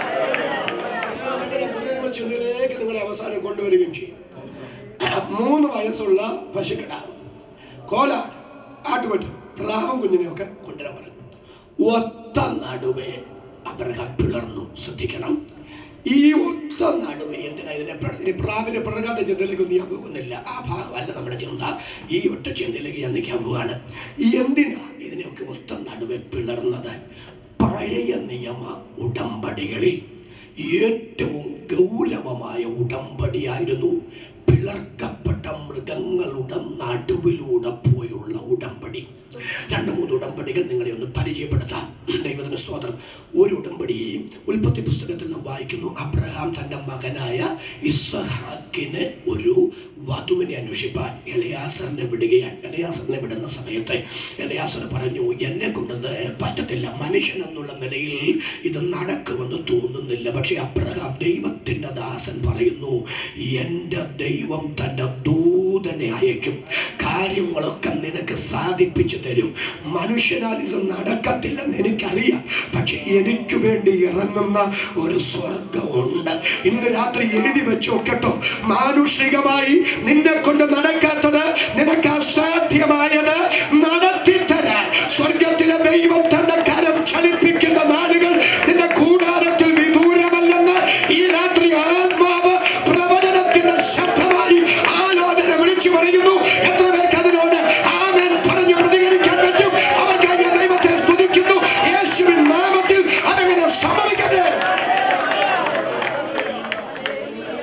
ചിന്തയിലേക്ക് നിങ്ങളെ അവസാനം കൊണ്ടുവരികയും ചെയ്യും മൂന്ന് വയസ്സുള്ള പശുക്കിടാവ് കോലാട് ആട്ടുപറ്റും പ്രാവും കുഞ്ഞിനെയൊക്കെ കൊണ്ടുവരാൻ പറഞ്ഞു ഒത്ത നടുവേ അബ്രഹാം പിളർന്നു ശ്രദ്ധിക്കണം ഈ ഒത്ത നടുവേ എന്തിനാ ഇതിനെ പ്ര- ഇനി പ്രാവിനെ പിളർക്കാത്ത ചിന്തയിലേക്കൊന്നും ഞാൻ പോകുന്നില്ല ആ ഭാഗമല്ല നമ്മുടെ ചിന്ത ഈ ഒറ്റ ചിന്തയിലേക്ക് ഞാൻ നിൽക്കാൻ പോവാണ് എന്തിനാ ഇതിനെയൊക്കെ ഒത്ത നടുവേ പിളർന്നത് പഴയ നിയമ ഉടമ്പടികളിൽ ഏറ്റവും ഗൗരവമായ ഉടമ്പടിയായിരുന്നു പിളർക്കപ്പെട്ട മൃഗങ്ങളുടെ നടുവിലൂടെ പോയുള്ള ഉടമ്പടി രണ്ട് മൂന്ന് ഉടമ്പടികൾ നിങ്ങളെ ഒന്ന് പരിചയപ്പെടുത്താം ദൈവത്തിന് സ്തോത്രം ഒരു ഉടമ്പടി ഉൽപ്പത്തി പുസ്തകത്തിൽ നാം വായിക്കുന്നു അബ്രഹാം തൻ്റെ മകനായ ഇസഹാക്കിന് ഒരു വധുവിനെ അന്വേഷിപ്പാൻ എലയാസറിനെ വിടുകയാണ് എലയാസറിനെ വിടുന്ന സമയത്ത് എലയാസർ പറഞ്ഞു എന്നെ കൊണ്ടത് പറ്റത്തില്ല മനുഷ്യൻ എന്നുള്ള നിലയിൽ ഇത് നടക്കുമെന്ന് തോന്നുന്നില്ല പക്ഷെ അബ്രഹാം ദൈവത്തിൻ്റെ ദാസൻ പറയുന്നു എൻ്റെ ദൈവം തൻ്റെ ദൂതനെ അയക്കും കാര്യങ്ങളൊക്കെ നിനക്ക് സാധിപ്പിച്ചു തരും മനുഷ്യനാൽ ഇത് നടക്കത്തില്ലെന്ന് എനിക്കറിയാം പക്ഷെ എനിക്ക് വേണ്ടി ഇറങ്ങുന്ന ഒരു സ്വർഗമുണ്ട് ഇന്ന് രാത്രി എഴുതി വെച്ചോ കേട്ടോ മാനുഷികമായി നിന്നെ കൊണ്ട് നടക്കാത്തത് നിനക്ക് അസാധ്യമായത് നടത്തിത്തരാൻ സ്വർഗത്തിലെ ദൈവം തന്റെ കരം ചലിപ്പിക്കുന്ന നാളുകൾ നിന്റെ കൂടാരത്തിൽ വിദൂരമല്ലെന്ന് ഈ രാത്രി ആത്മാവ് പ്രവചനത്തിന്റെ ശബ്ദമായി ആലോചന വിളിച്ചു പറയുന്നു എത്ര പേർക്ക് അതിനോട് ആമേൻ പറഞ്ഞു പ്രതികരിക്കാൻ പറ്റും അവർക്കായി ഞാൻ ദൈവത്തെ സ്തുതിക്കുന്നു യേശുവിൻ നാമത്തിൽ അതങ്ങനെ സംഭവിക്കട്ടെ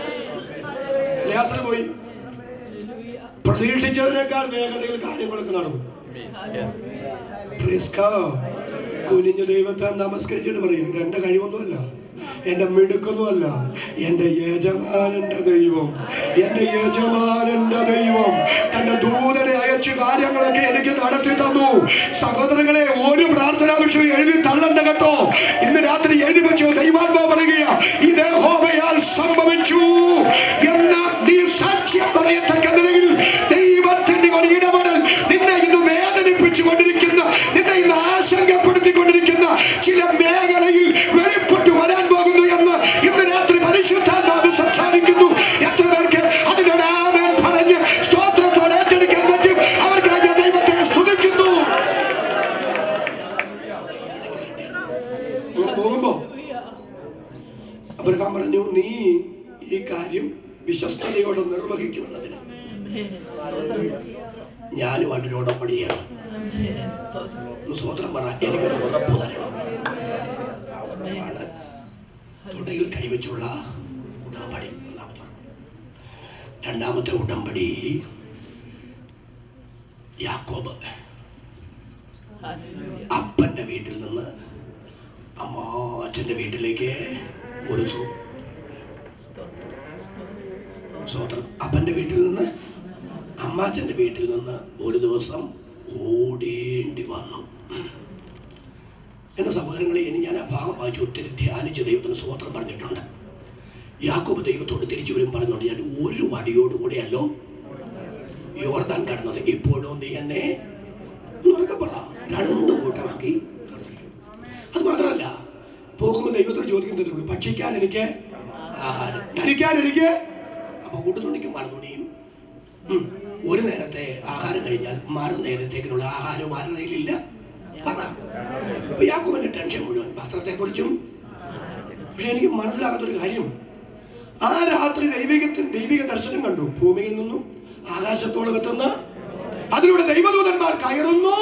പോയി പ്രതീക്ഷിച്ചതിനേക്കാൾ വേഗതയിൽ കാര്യങ്ങളൊക്കെ നടന്നു Praise God. കുനിഞ്ഞു ദൈവത്തെ നമസ്കരിച്ചിട്ട് പറയും ഇത് എന്റെ കഴിവൊന്നുമല്ല എന്റെ മിടുക്കൊന്നുമല്ല എന്റെ യജമാനന്റെ ദൈവം എന്റെ യജമാനന്റെ ദൈവം തന്റെ ദൂതനെ അയച്ച് കാര്യങ്ങളൊക്കെ എനിക്ക് നടത്തി തന്നു സഹോദരങ്ങളെ ഒരു പ്രാർത്ഥനാ വിഷയം എഴുതി തള്ളണ്ട കേട്ടോ ഇന്ന് രാത്രി എഴുതി വെച്ചു ദൈവാത്മാ പറയുക ഇത് യഹോവയാൽ സംഭവിച്ചു എന്ന നീ സാക്ഷ്യം പറയത്തക്ക നിലയിൽ ദൈവത്തിന്റെ ഒരു ഇടപെടൽ നിന്നെ ഇന്ന് വേദനിപ്പിച്ചു കൊണ്ടിരിക്കുന്ന നിന്നെ ഇന്ന് ആശങ്കപ്പെടുത്തിക്കൊണ്ടിരിക്കുന്ന ചില മേഖലയിൽ വെളിപ്പെട്ടു വരാൻ പോകുന്നു എന്ന് ഇന്ന് രാത്രി പരിശുദ്ധാത്മാവ് സംസാരിക്കുന്നു എത്ര പേർക്ക് അതിനോട് ആമേൻ പറഞ്ഞ് സ്തോത്രത്തോടെ ഏറ്റെടുക്കാൻ പറ്റും അവർക്കായി ഞാൻ ദൈവത്തെ സ്തുതിക്കുന്നു ഇങ്ങനെ പോകുമ്പോ അബ്രഹാം പറഞ്ഞു നീ ഈ കാര്യം വിശ്വസ്തയോടെ നിർവഹിക്കുമെന്നതിന് ഞാനും അതിനോട് പടിയാണ് സ്വോത്രം പറ എനിക്കൊരു ഉറപ്പ് തരണം ഉറപ്പാണ് തുടയിൽ കൈവച്ചുള്ള ഉടമ്പടി ഒന്നാമത്തെ ഉടമ്പടി രണ്ടാമത്തെ ഉടമ്പടി യാക്കോബ് അപ്പന്റെ വീട്ടിൽ നിന്ന് അമ്മാച്ചന്റെ വീട്ടിലേക്ക് ഒരു സു സ്വോത്രം അപ്പന്റെ വീട്ടിൽ നിന്ന് അമ്മാച്ചന്റെ വീട്ടിൽ നിന്ന് ഒരു ദിവസം ഓടേണ്ടി വന്നു എൻ്റെ സഹോദരങ്ങളെ ഇനി ഞാൻ ആ ഭാഗം വായിച്ച് ഒത്തിരി ധ്യാനിച്ച് ദൈവത്തിന് സ്വോത്രം പറഞ്ഞിട്ടുണ്ട് യാക്കോബ് ദൈവത്തോട് തിരിച്ചു വരും പറഞ്ഞുകൊണ്ട് ഞാൻ ഒരു വടിയോടുകൂടെയല്ലോ യോർദാൻ കടന്നത് ഇപ്പോഴും നീ എന്നെ ഉറക്കെ പറ രണ്ട് കൂട്ടമാക്കി തന്നിരിക്കും. അത് മാത്രമല്ല പോകുമ്പോൾ ദൈവത്തോട് ചോദിക്കുന്നതേ ഭക്ഷിക്കാൻ എനിക്ക് ആഹാരം ധരിക്കാൻ എനിക്ക് അപ്പൊ കൂട്ടുതുണിക്കും മറുതുണിയും ഉം. ഒരു നേരത്തെ ആഹാരം കഴിഞ്ഞാൽ മറു നേരത്തേക്കിനുള്ള ആഹാരവും ആരുടെ കയ്യിലില്ല പറ അപ്പൊ യാക്കോബിന്റെ ടെൻഷൻ മുഴുവൻ വസ്ത്രത്തെക്കുറിച്ചും പക്ഷെ എനിക്ക് മനസ്സിലാകാത്തൊരു കാര്യം ആ രാത്രി ദൈവികത്തിൽ ദൈവിക ദർശനം കണ്ടു ഭൂമിയിൽ നിന്നും ആകാശത്തോളം എത്തുന്ന അതിലൂടെ ദൈവദൂതന്മാർ കയറുന്നു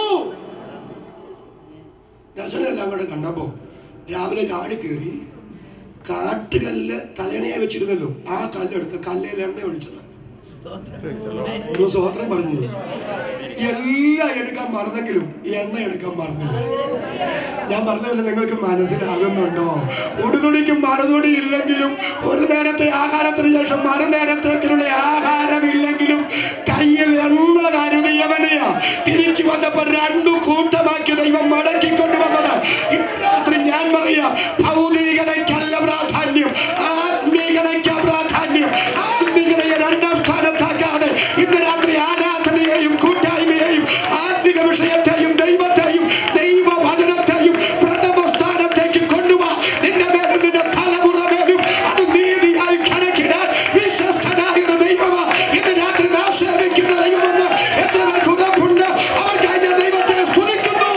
ദർശനം എല്ലാം കൂടെ കണ്ടപ്പോ രാവിലെ ചാടി കയറി കാട്ടുകല്ല് തലയണയെ വെച്ചിരുന്നല്ലോ ആ കല്ലെടുത്ത് കല്ലയിൽ എണ്ണ ഒഴിച്ചത് ഒന്ന് സ്വോത്രം പറഞ്ഞു എല്ലാം എടുക്കാൻ മറന്നെങ്കിലും എണ്ണ എടുക്കാൻ മറന്നില്ല ഞാൻ പറഞ്ഞതല്ല നിങ്ങൾക്ക് മനസ്സിലാകുന്നുണ്ടോ ഉടുതുണിക്കും മറുതുണി ഇല്ലെങ്കിലും ഒരു നേരത്തെ ആഹാരത്തിന് ശേഷം മറു നേരത്തേക്കിനുള്ള ആഹാരം ഇല്ലെങ്കിലും കയ്യിൽ എണ്ണ കരുതിയവനെയാ തിരിച്ചു വന്നപ്പോ രണ്ടു കൂട്ടമാക്കി ദൈവം മടക്കിക്കൊണ്ടുവന്നത് ഇന്ന് രാത്രി ഞാൻ പറയാം ഭൗതികതയ്ക്കല്ല പ്രാധാന്യം ആത്മീകതയ്ക്കാ പ്രാധാന്യം ആത്മീകതയെ രണ്ടാം സ്ഥാനത്താക്കാതെ ഇന്ന് രാത്രി ആരാധനയെയും കൂട്ടായ്മയെയും ആത്മിക വിഷയത്തെയും ദൈവത്തെയും ദൈവവചനത്തെയും പ്രഥമ സ്ഥാനത്തേക്ക് കൊണ്ടുപോവാ നിന്റെ മേലും നിന്റെ തലമുറ മേലും അത് നീതിയായി കണക്കിടാൻ വിശ്വസ്തനായ ഒരു ദൈവമാ ഇന്ന് രാത്രി നാം സേവിക്കുന്ന ദൈവമെന്ന് എത്ര പേർക്ക് ഉറപ്പുണ്ട് അവർക്കായി ഞാൻ ദൈവത്തെ സ്തുതിക്കുന്നു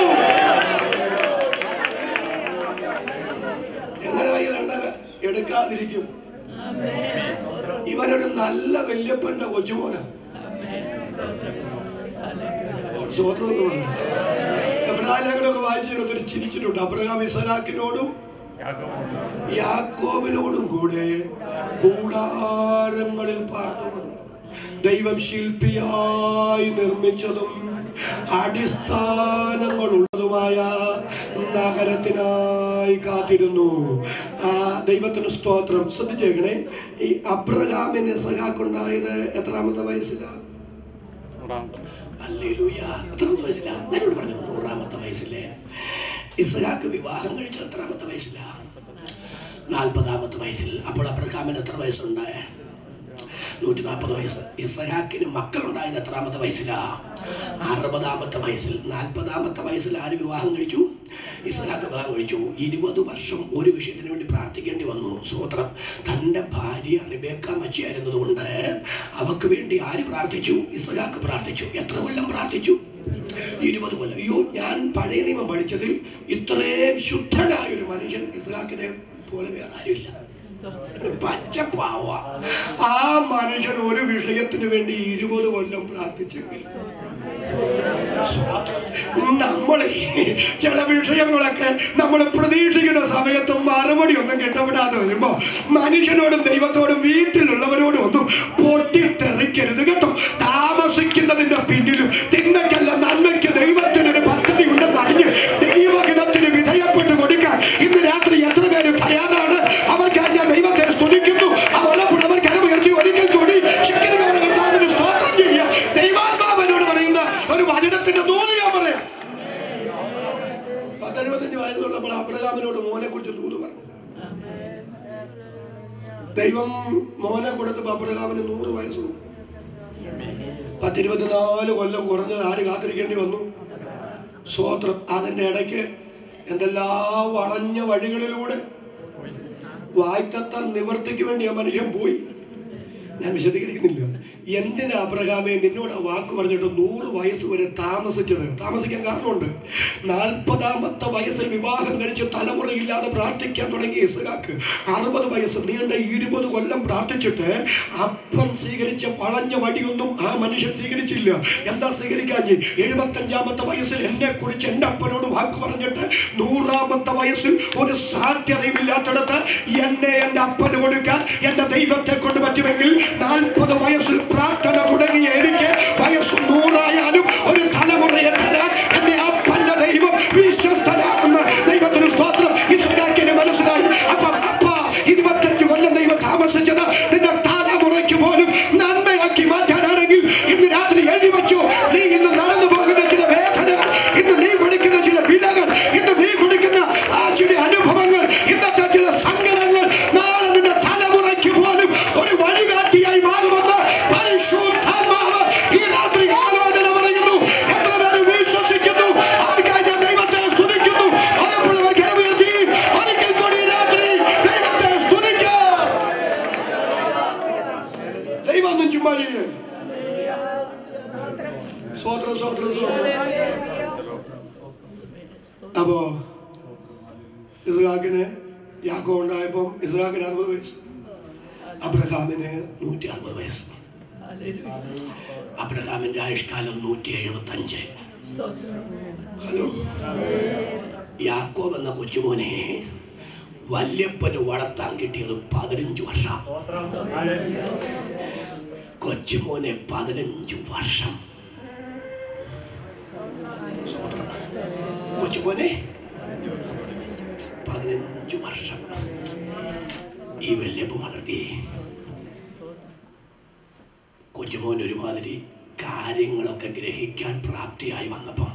എങ്ങനെ കയ്യിൽ എണ്ണ എടുക്കാതിരിക്കും ഇവനൊരു നല്ല വല്യപ്പന്റെ കൊച്ചുമോന സ്വോത്രം എന്ന് പറഞ്ഞു എബ്രാഹിലേഖനൊക്കെ വായിച്ചിട്ട് ഒരു ചിരിച്ചിട്ടുണ്ട് അബ്രഹാം ഇസഹാക്കിനോടും യാക്കോബിനോടും കൂടെ കൂടാരങ്ങളിൽ പാർത്തുകൊണ്ട് ദൈവം ശില്പിയായി നിർമ്മിച്ചതും അടിസ്ഥാനങ്ങൾ ഉള്ളതുമായ നഗരത്തിനായി കാത്തിരുന്നു ആ ദൈവത്തിന് സ്തോത്രം ശ്രദ്ധിച്ചേക്കണേ ഈ അബ്രഹാമിന് സഹാക്കുണ്ടായത് എത്രാമത്തെ വയസ്സിലാണ് ഹല്ലേലൂയ. എത്രാമത്തെ വയസ്സിലാ ഞാനോട് പറഞ്ഞു നൂറാമത്തെ വയസ്സിലെ ഇസഹാക്ക് വിവാഹം കഴിച്ചത് എത്രാമത്തെ വയസ്സിലാ നാൽപ്പതാമത്തെ വയസ്സിൽ അപ്പോൾ അബ്രഹാമിന് എത്ര വയസ്സുണ്ടായ നൂറ്റി നാൽപ്പത് വയസ്സ് ഇസഹാക്കിന് മക്കളുണ്ടായത് എത്രാമത്തെ വയസ്സിലാ അറുപതാമത്തെ വയസ്സിൽ നാൽപ്പതാമത്തെ വയസ്സിൽ ആര് വിവാഹം കഴിച്ചു ഇസഹാക്ക് വിവാഹം കഴിച്ചു ഇരുപത് വർഷം ഒരു വിഷയത്തിന് വേണ്ടി പ്രാർത്ഥിക്കേണ്ടി വന്നു സൂത്രം തൻ്റെ ഭാര്യ റിബേക്ക മച്ചിയായിരുന്നതുകൊണ്ട് അവക്ക് വേണ്ടി ആര് പ്രാർത്ഥിച്ചു ഇസഹാക്ക് പ്രാർത്ഥിച്ചു എത്ര കൊല്ലം പ്രാർത്ഥിച്ചു ഇരുപത് കൊല്ലം അയ്യോ ഞാൻ പഴയ നിയമം പഠിച്ചതിൽ ഇത്രയും ശുദ്ധനായ ഒരു മനുഷ്യൻ ഇസ്ഹാക്കിനെ പോലെ വേറെ ആരുമില്ല ഒരു പച്ചപ്പാവ ആ മനുഷ്യൻ ഒരു വിഷയം വിഷയത്തിന് വേണ്ടി ഇരുപത് കൊല്ലം പ്രാർത്ഥിച്ചെങ്കിൽ സ്തോത്രം. നമ്മളെ ചില വിഷയങ്ങളൊക്കെ നമ്മൾ പ്രതീക്ഷിക്കുന്ന സമയത്തും മറുപടി ഒന്നും കിട്ടപ്പെടാതെ വരുമ്പോ മനുഷ്യനോടും ദൈവത്തോടും വീട്ടിലുള്ളവരോടും ഒന്നും പൊട്ടിത്തെറിക്കരുത് കേട്ടോ താമസിക്കുന്നതിന്റെ പിന്നിലും തിന്മയ്ക്കല്ല നന്മയ്ക്ക് ദൈവത്തിനൊരു പദ്ധതി ഉണ്ടെന്ന് അറിഞ്ഞ് ദൈവഹിതത്തിന് വിധേയപ്പെട്ട് കൊടുക്കാൻ ഇന്ന് രാത്രി എത്ര പേര് തയ്യാറാണ് അവർക്കായി ഞാൻ ദൈവത്തെ സ്തുതിക്കുന്നു ആ ഒലപ്പുള്ളവർ കരമുയർത്തി ഒരിക്കൽ കൂടി ശക്തിയോടെ കർത്താവിന് സ്തോത്രം ചെയ്യുക ദൈവാത്മാവനോട് പറയുന്ന ഒരു വചനത്തിന്റെ ദൂത് ഞാൻ പറയാം പത്തെഴുപത്തഞ്ച് വയസ്സുള്ളപ്പോൾ അബ്രഹാമിനോട് മോനെ കുറിച്ച് ദൂത് പറഞ്ഞു ദൈവം മോനെ കൊടുത്തപ്പോൾ അബ്രഹാമിന് നൂറ് വയസ്സുണ്ട് പത്തിരുപത്തിനാല് കൊല്ലം കുറഞ്ഞത് ആര് കാത്തിരിക്കേണ്ടി വന്നു സ്വോത്രം അതിൻ്റെ ഇടയ്ക്ക് എന്തെല്ലാം വളഞ്ഞ വഴികളിലൂടെ വായ്ത്തത്ത നിവർത്തിക്ക് വേണ്ടി ആ മനുഷ്യൻ പോയി ഞാൻ വിശദീകരിക്കുന്നില്ല എന്തിനാ അബ്രഹാമെ നിന്നോട് ആ വാക്ക് പറഞ്ഞിട്ട് നൂറ് വയസ്സ് വരെ താമസിച്ചത് താമസിക്കാൻ കാരണമുണ്ട് നാൽപ്പതാമത്തെ വയസ്സിൽ വിവാഹം കഴിച്ച് തലമുറയില്ലാതെ പ്രാർത്ഥിക്കാൻ തുടങ്ങിയ ഇസഹാക്ക് അറുപത് വയസ്സ് നീണ്ട ഇരുപത് കൊല്ലം പ്രാർത്ഥിച്ചിട്ട് അപ്പൻ സ്വീകരിച്ച വളഞ്ഞ വടിയൊന്നും ആ മനുഷ്യൻ സ്വീകരിച്ചില്ല എന്താ സ്വീകരിക്കാൻ എഴുപത്തഞ്ചാമത്തെ വയസ്സിൽ എന്നെ കുറിച്ച് എൻ്റെ അപ്പനോട് വാക്ക് പറഞ്ഞിട്ട് നൂറാമത്തെ വയസ്സിൽ ഒരു സാധ്യതയുമില്ലാത്തിടത്ത് എന്നെ എൻ്റെ അപ്പന് കൊടുക്കാൻ എൻ്റെ ദൈവത്തെ കൊണ്ട് പറ്റുമെങ്കിൽ നാൽപ്പത് വയസ്സിൽ പ്രാർത്ഥന തുടങ്ങിയ എനിക്ക് വയസ്സ് നൂറായാലും ഒരു തലമുറയെ തരാൻ എൻ്റെ അപ്പന്റെ ദൈവം വിശ്വസ്തനാണെന്ന് ദൈവത്തിന് സ്തോത്രം ഇസ്രാക്കിന് മനസ്സിലായി അപ്പം അപ്പ ഇരുപത്തഞ്ച് കൊല്ലം ദൈവം താമസിച്ചത് നിന്റെ തലമുറയ്ക്ക് പോലും നന്മയാക്കി മാറ്റാനാണെങ്കിൽ ഇന്ന് രാത്രി എഴുതി വെച്ചു നീ ഇന്ന് നടന്നു പോകുന്ന ചില വേദനകൾ ഇന്ന് നീ കൊടുക്കുന്ന ചില വിലകൾ ഇന്ന് നീ കൊടുക്കുന്ന ആ ചില അനുഭവങ്ങൾ ഇന്നത്തെ ചില സങ്കടങ്ങൾ നാളെ നിന്റെ തലമുറയ്ക്ക് പോലും ഒരു വഴികാട്ടിയായി മാറുമെന്ന് പരിശുദ്ധാത്മാവ് ഈ രാത്രി ആലോചന പറയുന്നു എത്ര പേര് വിശ്വസിക്കുന്നു അവർക്കായി ഞാൻ ദൈവത്തെ സ്തുതിക്കുന്നു ഒരപ്പോഴവർ കരമുയർത്തി ഒരിക്കൽ കൂടി ഈ രാത്രി ദൈവത്തെ സ്തുതിക്കാം ദൈവം ഒന്നും ചുമ്മാ ചെയ്യേ സ്വോത്രം സ്വോത്രം സ്വോത്രം അപ്പോ ഇസ്ഹാക്കിന് യാക്കോ ഉണ്ടായപ്പം ഇസ്ഹാക്കിന് അറുപത് വയസ്സ് അബ്രഹാമിന് നൂറ്റി അറുപത് വയസ്സ് അബ്രഹാമിന്റെ ആയുഷ്കാലം നൂറ്റി എഴുപത്തി അഞ്ച് ഹലോ യാക്കോബ് എന്ന കൊച്ചുമോനെ വല്യപ്പന് വളർത്താൻ കിട്ടിയത് പതിനഞ്ച് വർഷം കൊച്ചുമോനെ പതിനഞ്ച് വർഷം സ്വതന്ത്രം കൊച്ചുമോനെ പതിനഞ്ച് വർഷം ഈ വല്യപ്പൻ വളർത്തി കൊച്ചുമോൻ ഒരുമാതിരി കാര്യങ്ങളൊക്കെ ഗ്രഹിക്കാൻ പ്രാപ്തിയായി വന്നപ്പം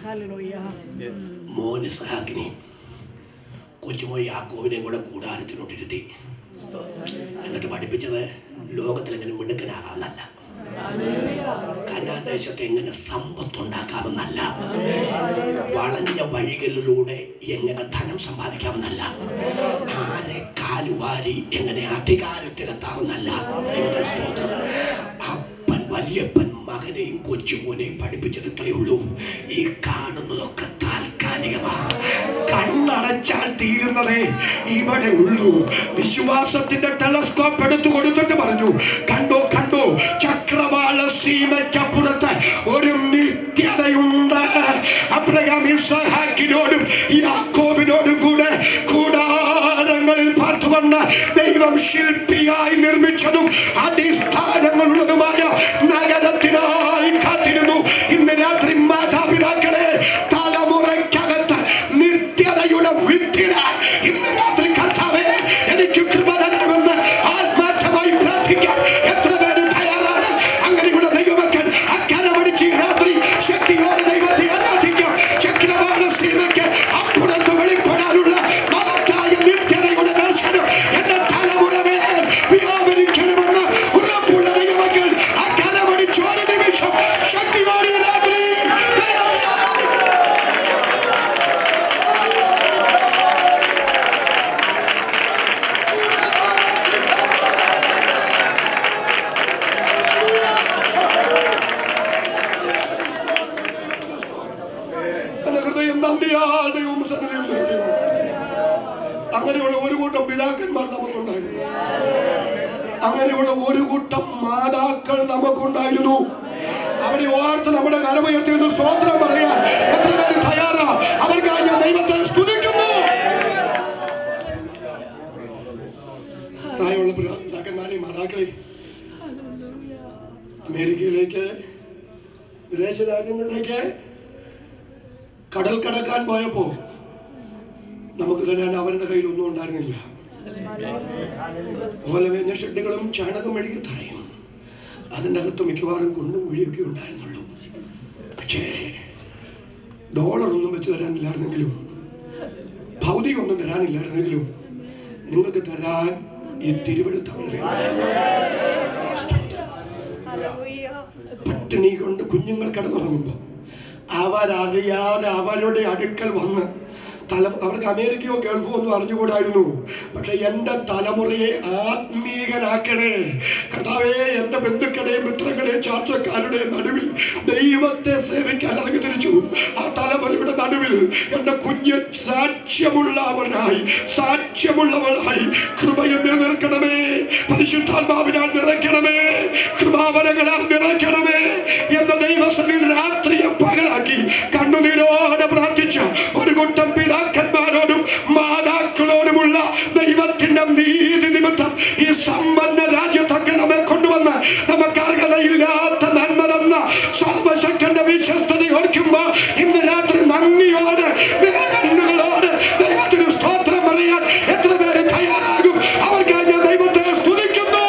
മോൻ ഇസ്ഹാക്കിനെ കൊച്ചുമോൻ യാക്കോവിനെയും കൂടെ കൂടാരത്തിനോട്ടിരുത്തി എന്നിട്ട് പഠിപ്പിച്ചത് ലോകത്തിൽ എങ്ങനെ മിടുക്കനാകാമെന്നല്ല കനാൻ ദേശത്ത് എങ്ങനെ സമ്പത്തുണ്ടാക്കാമെന്നല്ല വളഞ്ഞ വഴികളിലൂടെ എങ്ങനെ ധനം സമ്പാദിക്കാമെന്നല്ല ആരെ കാലുവാരി എങ്ങനെ അധികാരത്തിലെത്താമെന്നല്ല ദൈവത്തിന് സ്തോത്രം അപ്പൻ വല്യപ്പൻ മകനെയും കൊച്ചുമോനെയും പഠിപ്പിച്ചത് ഇത്രയേ ഉള്ളൂ ഈ കാണുന്നതൊക്കെ താൽക്കാലികമാ കണ്ണടച്ചാൽ തീരുന്നതേ ഇവിടെ ഉള്ളൂ വിശ്വാസത്തിന്റെ ടെലസ്കോപ്പ് എടുത്തു കൊടുത്തിട്ട് പറഞ്ഞു കണ്ടോ കണ്ടോ ചക്രവാള സീമയ്ക്കപ്പുറത്ത് ഒരു നിത്യതയുണ്ട് അബ്രഹാം ഇസഹാക്കിനോടും യാക്കോബിനോടും കൂടെ കൂടാരങ്ങളിൽ പാർത്തുകൊണ്ട് ദൈവം ശില്പിയായി നിർമ്മിച്ചതും അടിസ്ഥാനങ്ങളുള്ളതുമായ നഗരത്തിനായി കാത്തിരുന്നു ഇന്ന് രാത്രി മാതാപിതാക്കളെ തലമുറയ്ക്കകത്ത് നിത്യതയുടെ വിത്തിടാൻ ഇന്ന് രാത്രി കർത്താവേ എനിക്ക് കൃപ തരണമെന്ന് ആത്മാർത്ഥമായി പ്രാർത്ഥിക്കാൻ എത്ര പേര് തയ്യാറാണ് അങ്ങനെയുള്ള ദൈവമക്കൾ അക്കരമടിച്ച് ഈ രാത്രി ശക്തിയോടെ ദൈവത്തെ ആരാധിക്കാം ചക്രവാള സീമയ്ക്ക് അപ്പ മക്കൾ നമുക്കുണ്ടായിരുന്നു അവരെ ഓർത്ത് നമ്മുടെ കരമുയർത്തി നിന്ന് സ്വോത്രം പറയാൻ എത്ര പേര് തയ്യാറാ അവർക്കായി ഞാൻ ദൈവത്തെ സ്തുതിക്കുന്നു പ്രായമുള്ള പിതാക്കന്മാരെയും മാതാക്കളെയും അമേരിക്കയിലേക്ക് വിദേശ രാജ്യങ്ങളിലേക്ക് കടൽ കടക്കാൻ പോയപ്പോ നമുക്ക് തരാൻ അവരുടെ കയ്യിൽ ഒന്നും ഉണ്ടായിരുന്നില്ല ഓലമേഞ്ഞ ഷെഡുകളും ചാണകം മെഴുകിയ തറയും അതിൻ്റെ അകത്ത് മിക്കവാറും കുണ്ടും കുഴിയൊക്കെ ഉണ്ടായിരുന്നുള്ളൂ പക്ഷേ ഡോളർ ഒന്നും വെച്ച് തരാനില്ലായിരുന്നെങ്കിലും ഭൗതികം ഒന്നും തരാനില്ലായിരുന്നെങ്കിലും നിങ്ങൾക്ക് തരാൻ ഈ തിരുവെടുത്ത പട്ടിണി കൊണ്ട് കുഞ്ഞുങ്ങൾ കിടന്നുറങ്ങുമ്പോൾ അവരറിയാതെ അവരുടെ അടുക്കൽ വന്ന് തല അവർക്ക് അമേരിക്കയോ ഗൾഫോ ഒന്നും അറിഞ്ഞുകൂടായിരുന്നു പക്ഷെ എൻ്റെ തലമുറയെ ആത്മീകനാക്കണേ കർത്താവേ എൻ്റെ ബന്ധുക്കളുടെയും മിത്രങ്ങളുടെയും ചാർച്ചക്കാരുടെയും നടുവിൽ ദൈവത്തെ സേവിക്കാൻ ഇറങ്ങി തിരിച്ചു ആ തലമുറയുടെ നടുവിൽ എൻ്റെ കുഞ്ഞ് സാക്ഷ്യമുള്ളവനായി സാക്ഷ്യമുള്ളവളായി കൃപയിൽ നിലനിൽക്കണമേ പരിശുദ്ധാത്മാവിനാൽ നിറയ്ക്കണമേ കൃപാവരങ്ങളാൽ നിറയ്ക്കണമേ എന്ന ദൈവസനിൽ രാത്രിയെ പകലാക്കി കണ്ണുനീരോടെ പ്രാർത്ഥിച്ച ഒരു കൂട്ടം പിതാക്കന്മാരോടും മാതാക്കളോടുമുള്ള ദൈവത്തിന്റെ നീതി നിമിത്തം ഈ സമ്പന്ന രാജ്യത്തൊക്കെ നമ്മെ കൊണ്ടുവന്ന് നമുക്ക് അർഹതയില്ലാത്ത നന്മ തന്ന സർവശക്തന്റെ വിശ്വസ്തത ഓർക്കുമ്പോ ഇന്ന് രാത്രി നന്ദിയോടെ നിറകണ്ണുകളോട് ദൈവത്തിന് സ്തോത്രം പറയാൻ എത്ര പേര് തയ്യാറാകും അവർക്കായി ഞാൻ ദൈവത്തെ സ്തുതിക്കുന്നു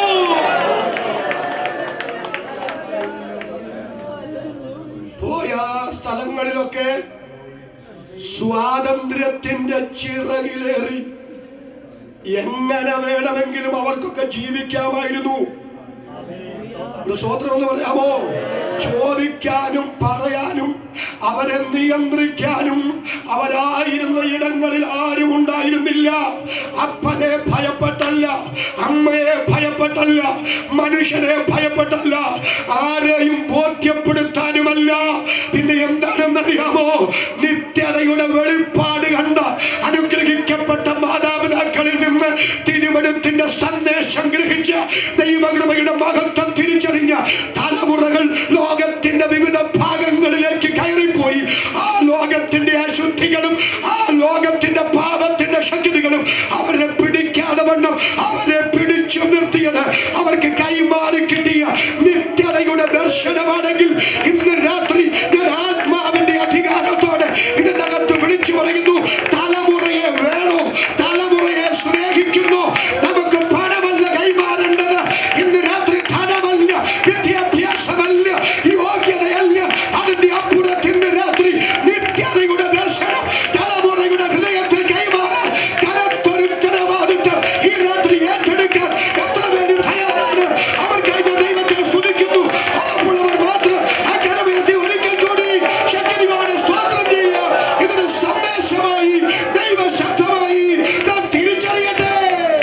പോയ സ്ഥലങ്ങളിലൊക്കെ സ്വാതന്ത്ര്യത്തിന്റെ ചിറകിലേറി എങ്ങനെ വേണമെങ്കിലും അവർക്കൊക്കെ ജീവിക്കാമായിരുന്നു ഒരു സ്വോത്രം എന്ന് പറയാമോ ചോദിക്കാനും പറയാനും അവരെ നിയന്ത്രിക്കാനും അവരായിരുന്ന ഇടങ്ങളിൽ ആരും ഉണ്ടായിരുന്നില്ല അപ്പനെ ഭയപ്പെട്ടല്ല അമ്മയെ ഭയപ്പെട്ടല്ല മനുഷ്യനെ ഭയപ്പെട്ടല്ല ആരെയും ബോധ്യപ്പെടുത്താനുമല്ല പിന്നെ എന്താണെന്നറിയാമോ നിത്യതയുടെ വെളിപ്പാട് കണ്ട അനുഗ്രഹിക്കപ്പെട്ട മാതാപിതാക്കളിൽ നിന്ന് തിരുവനന്തത്തിന്റെ സന്ദേശം ഗ്രഹിച്ച് ദൈവകൃപയുടെ മഹത്വം തിരിച്ചറിഞ്ഞ തലമുറകൾ ലോകത്തിന്റെ വിവിധ ഭാഗങ്ങളിലേക്ക് കയറിപ്പോയി ആ ലോകത്തിന്റെ അശുദ്ധികളും ആ ലോകത്തിന്റെ പാപത്തിന്റെ ശക്തികളും അവരെ പിടിക്കാതെ വണ്ണം അവരെ പിടിച്ചു നിർത്തിയത് അവർക്ക് കൈമാറി കിട്ടിയ നിത്യതയുടെ ദർശനമാണെങ്കിൽ ഇന്ന് രാത്രി ഞാൻ ആത്മാവിന്റെ അധികാരത്തോടെ ഇതിനകത്ത് വിളിച്ചു പറയുന്നു തലമുറയെ വേണോ തലമുറയെ സ്നേഹിക്കുന്നു നമുക്ക് പണമല്ല കൈമാറേണ്ടത് ഇന്ന് രാത്രി ധനമല്ല വിദ്യാഭ്യാസമല്ല യോഗ്യതയല്ല അതിന്റെ അപ്പുറത്തിന്റെ രാത്രി നിത്യതയുടെ ദർശനം തലമുറയുടെ ഹൃദയത്തിൽ കൈമാറാൻ കനത്തൊരു ഉത്തരവാദിത്വം ഈ രാത്രി ഏറ്റെടുക്കാൻ എത്ര പേര് തയ്യാറാണ് അവർക്കായി ഞാൻ ദൈവത്തെ സ്തുതിക്കുന്നു ഉറപ്പുള്ളവർ മാത്രം ആ കരമേറ്റി ഒരിക്കൽ കൂടി ശക്തിയോടെ സ്തോത്രം ചെയ്യുക ഇതൊരു സന്ദേശമായി ദൈവശക്തമായി നാം തിരിച്ചറിയട്ടെ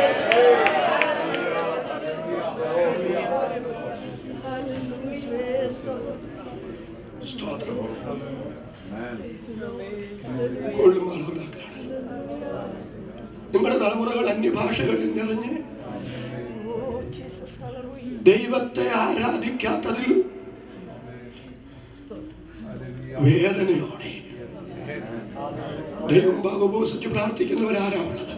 സ്തോത്രം കൊള്ളുമാറാകാണ് നിങ്ങളുടെ തലമുറകൾ അന്യഭാഷകളിൽ നിറഞ്ഞ് ദൈവത്തെ ആരാധിക്കാത്തതിൽ വേദനയോടെ ദൈവം ഭാഗോപസിച്ച് പ്രാർത്ഥിക്കുന്നവരാരാ ഉള്ളത്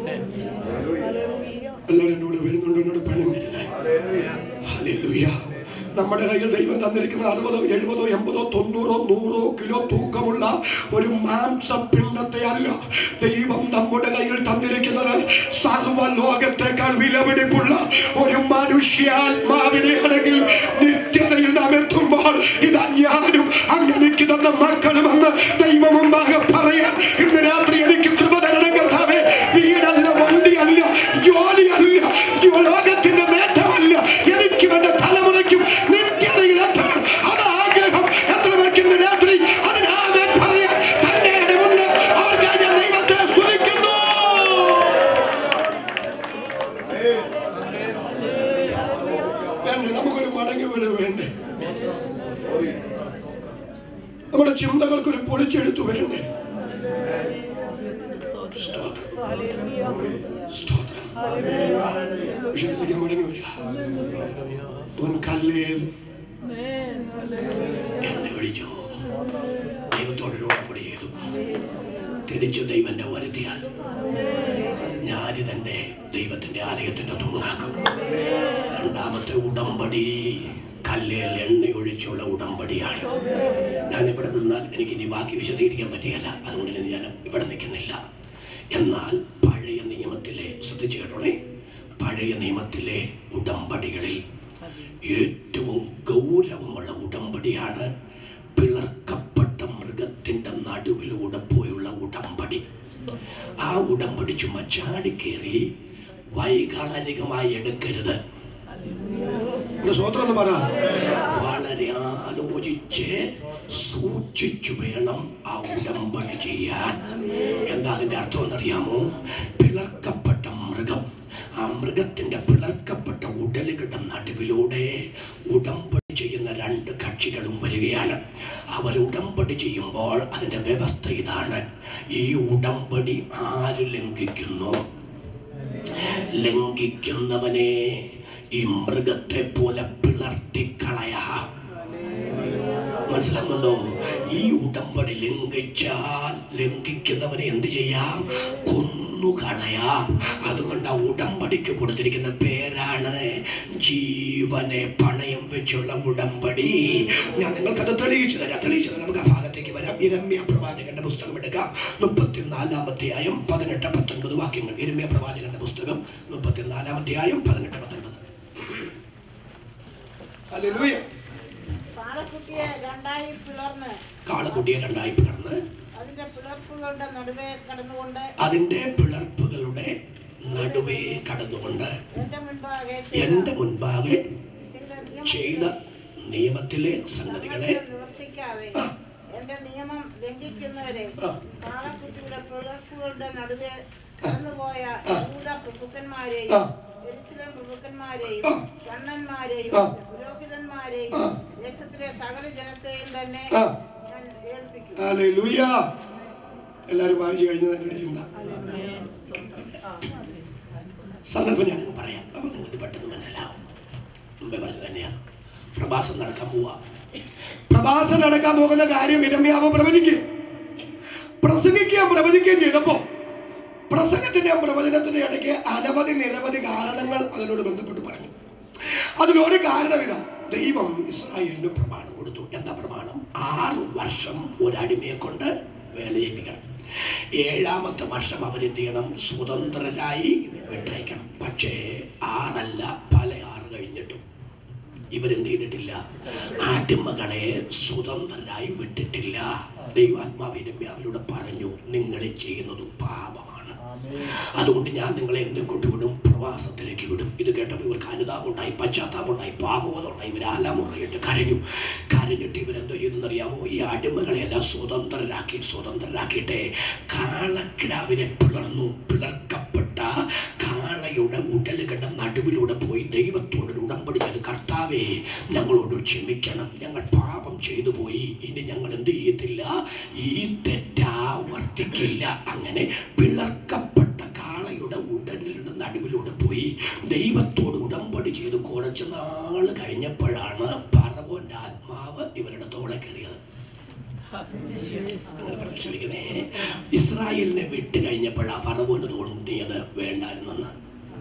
എല്ലാവരും എന്നോട് വരുന്നുണ്ട് എന്നോട് പിണങ്ങരുത് ഹല്ലേലൂയ നമ്മുടെ കയ്യിൽ ദൈവം തന്നിരിക്കുന്ന അറുപതോ എഴുപതോ എൺപതോ തൊണ്ണൂറോ നൂറോ കിലോ തൂക്കമുള്ള ഒരു മാംസപിണ്ഡത്തെ അല്ല ദൈവം നമ്മുടെ കയ്യിൽ തന്നിരിക്കുന്നത് സർവ ലോകത്തെക്കാൾ വിലപിടിപ്പുള്ള ഒരു മനുഷ്യാത്മാവിനെ ആണെങ്കിൽ നിത്യതയിൽ നാം എത്തുമ്പോൾ ഇതാ ഞാനും അങ്ങനെക്ക് തന്ന മക്കളുമെന്ന് ദൈവം മുമ്പാകെ പറയാൻ ഇന്ന് രാത്രി എനിക്ക് കൃപ തരണം കർത്താവേ വീടല്ല വണ്ടിയല്ല ജോലിയല്ല ഈ ലോകത്തിന്റെ നേട്ടമല്ല എനിക്കും എന്റെ തലമുറയ്ക്കും നിത്യതയിൽ എത്തണം അത് ആഗ്രഹം എത്ര പേർക്ക് ഇന്ന് രാത്രി അതിനാമേ പറയാൻ തന്റെ ഇടമുണ്ട് അവർക്കായി ഞാൻ ദൈവത്തെ സ്തുതിക്കുന്നു വേണ്ടേ നമുക്കൊരു മടങ്ങി വരവ് വേണ്ടേ നമ്മുടെ ചിന്തകൾക്കൊരു പൊളിച്ചെഴുത്തു വേണ്ടേ സ്തോത്രം സ്തോത്രം വിഷയത്തിലേക്ക് മടങ്ങി വരിക അവൻ കല്ലേൽ എണ്ണ ഒഴിച്ചു ദൈവത്തോടൊരു ഉടമ്പടി ചെയ്തു തിരിച്ചു ദൈവം എന്നെ വരുത്തിയാൽ ഞാനിതെന്റെ ദൈവത്തിന്റെ ആലയത്തിന്റെ തൂങ്ങാക്കും രണ്ടാമത്തെ ഉടമ്പടി കല്ലേൽ എണ്ണ ഒഴിച്ചുള്ള ഉടമ്പടിയാണ് ഞാൻ ഇവിടെ നിന്നാൽ എനിക്ക് ഇനി ബാക്കി വിശദീകരിക്കാൻ പറ്റുകയില്ല അതുകൊണ്ട് ഇനി ഞാൻ ഇവിടെ നിൽക്കുന്നില്ല എന്നാൽ പഴയ നിയമത്തിലെ ശ്രദ്ധിച്ചു കേട്ടോളേ പഴയ നിയമത്തിലെ ഉടമ്പടികളിൽ ഏറ്റവും ഗൗരവമുള്ള ഉടമ്പടിയാണ് പിളർക്കപ്പെട്ട മൃഗത്തിന്റെ നടുവിലൂടെ പോയുള്ള ഉടമ്പടി ആ ഉടമ്പടി ചുമ ചാടിക്കേറി വൈകാരികമായി എടുക്കരുത് ഒരു സ്വോത്രം എന്ന് പറ വളരെ ആലോചിച്ച് സൂക്ഷിച്ചു വേണം ആ ഉടമ്പടി ചെയ്യാൻ എന്താ അതിന്റെ അർത്ഥം എന്നറിയാമോ പിളർക്കപ്പെട്ട മൃഗം ആ മൃഗത്തിന്റെ പിളർക്കപ്പെട്ട ഉടലുകളുടെ നടുവിലൂടെ ഉടമ്പടി ചെയ്യുന്ന രണ്ട് കക്ഷികളും വരികയാണ് അവർ ഉടമ്പടി ചെയ്യുമ്പോൾ അതിന്റെ വ്യവസ്ഥ ഇതാണ് ഈ ഉടമ്പടി ആര് ലംഘിക്കുന്നു ലംഘിക്കുന്നവനെ ഈ മൃഗത്തെ പോലെ പിളർത്തിക്കളയാം മനസ്സിലാകുന്നുണ്ടോ ഈ ഉടമ്പടി ലംഘിച്ചാൽ ലംഘിക്കുന്നവനെ എന്ത് ചെയ്യാം കൊന്നുകളയാം അതുകൊണ്ട് ആ ഉടമ്പടിക്ക് കൊടുത്തിരിക്കുന്ന പേരാണ് ജീവനെ പണയം വെച്ചുള്ള ഉടമ്പടി ഞാൻ നിങ്ങൾക്കത് തെളിയിച്ചു തരാം തെളിയിച്ചു തരാം നമുക്ക് ആ ഭാഗത്തേക്ക് വരാം ഇരമ്യ പ്രവാചകന്റെ പുസ്തകം എടുക്കാം മുപ്പത്തിനാലാമത്തെയായും പതിനെട്ട് പത്തൊൻപത് വാക്യങ്ങൾ ഇരമ്യ പ്രവാചകന്റെ പുസ്തകം മുപ്പത്തിനാലാമത്തെയായും പതിനെട്ട് പത്തൊൻപത് ഹല്ലേലൂയ പാറക്കുട്ടിയെ രണ്ടായി പിളർന്ന് കാളക്കുട്ടിയെ രണ്ടായി പിളർന്ന് അതിന്റെ പിളർപ്പുകളുടെ നടുവേ കടന്നുകൊണ്ട് അതിന്റെ പിളർപ്പുകളുടെ നടുവേ കടന്നുകൊണ്ട് എന്റെ മുൻപാകെ എന്റെ മുൻപാകെ ചെയ്ത നിയമം ചെയ്ത നിയമത്തിലെ സംഗതികളെ നിവർത്തിക്കാതെ എന്റെ നിയമം ലംഘിക്കുന്നവരെ ആ. കാളക്കുട്ടിയുടെ പിളർപ്പുകളുടെ നടുവേ കടന്നുപോയ യൂത പ്രഭുക്കന്മാരെയും ആ. എരിശിലേം പ്രഭുക്കന്മാരെയും ആ. കണ്ണന്മാരെയും ആ. പുരോഹിതന്മാരെയും ആ. ദേശത്തിലെ സകല ജനത്തെയും തന്നെ ആ. ഞാൻ ഏൽപ്പിക്കും ഹല്ലേലൂയ എല്ലാവരും വായിച്ചു കഴിഞ്ഞത് എൻ്റെ ഒരു ചിന്ത സന്ദർഭം ഞാനങ്ങ് പറയാം അപ്പൊ നിങ്ങൾക്ക് പെട്ടെന്ന് മനസ്സിലാവും മുമ്പേ പറഞ്ഞു തന്നെയാണ് പ്രഭാസം നടക്കാൻ പോവാ പ്രഭാസം നടക്കാൻ പോകുന്ന കാര്യം ഇരമ്യാവ് പ്രവചിക്കുക പ്രസംഗിക്കുകയും പ്രവചിക്കുകയും ചെയ്തപ്പോ പ്രസംഗത്തിന്റെയും പ്രവചനത്തിന്റെയും ഇടയ്ക്ക് അനവധി നിരവധി കാരണങ്ങൾ അതിനോട് ബന്ധപ്പെട്ട് പറഞ്ഞു അതിലൊരു കാരണം ഇതാ ദൈവം ഇസ്രായേലിന് പ്രമാണം കൊടുത്തു എന്താ പ്രമാണം ആറ് വർഷം ഒരടിമയെ കൊണ്ട് വേല ചെയ്യിപ്പിക്കണം ഏഴാമത്തെ വർഷം അവരെന്ത് ചെയ്യണം സ്വതന്ത്രരായി വിട്ടയക്കണം പക്ഷേ ആറല്ല പല ആറ് കഴിഞ്ഞിട്ടും ഇവരെന്ത് ചെയ്തിട്ടില്ല ആട്ടിമ്മകളെ സ്വതന്ത്രരായി വിട്ടിട്ടില്ല ദൈവാത്മാവിന്റെ അവരോട് പറഞ്ഞു നിങ്ങളെ ചെയ്യുന്നത് പാപമാണ് അതുകൊണ്ട് ഞാൻ നിങ്ങളെ എന്തും കൊണ്ടുവിടും പ്രവാസത്തിലേക്ക് വിടും ഇത് കേട്ടപ്പോൾ ഇവർക്ക് അനുതാപമുണ്ടായി പശ്ചാത്താപമുണ്ടായി പാപബോധമുണ്ടായി ഇവർ അലമുറയിട്ട് കരഞ്ഞു കരഞ്ഞിട്ട് ഇവരെന്തോ ചെയ്തെന്നറിയാമോ ഈ അടിമകളെല്ലാം സ്വതന്ത്രരാക്കി സ്വതന്ത്രരാക്കിയിട്ട് കാളക്കിടാവിനെ പിളർന്നു പിളർക്കപ്പെട്ട കാളയുടെ ഉടലുകളുടെ നടുവിലൂടെ പോയി ദൈവത്തോട് ഒരു ഉടമ്പടി ചെയ്ത് കർത്താവേ ഞങ്ങളോട് ക്ഷമിക്കണം ഞങ്ങൾ പാപം ചെയ്തു പോയി ഇനി ഞങ്ങൾ എന്ത് ചെയ്യത്തില്ല ഈ തെറ്റാവർത്തിക്കില്ല അങ്ങനെ പിളർക്കപ്പെട്ട കാളയുടെ ഉടലിന്റെ നടുവിലൂടെ പോയി ദൈവത്തോട് ഉടമ്പടി ചെയ്ത് കുറച്ച് നാൾ കഴിഞ്ഞപ്പോഴാണ് പറവോന്റെ ആത്മാവ് ഇവരുടെ തോളെ കയറിയത് അങ്ങനെ പ്രദർശിപ്പിക്കണേ ഇസ്രായേലിനെ വിട്ട് കഴിഞ്ഞപ്പോഴാ പറവോന് തോന്നിയത് വേണ്ടായിരുന്നെന്ന്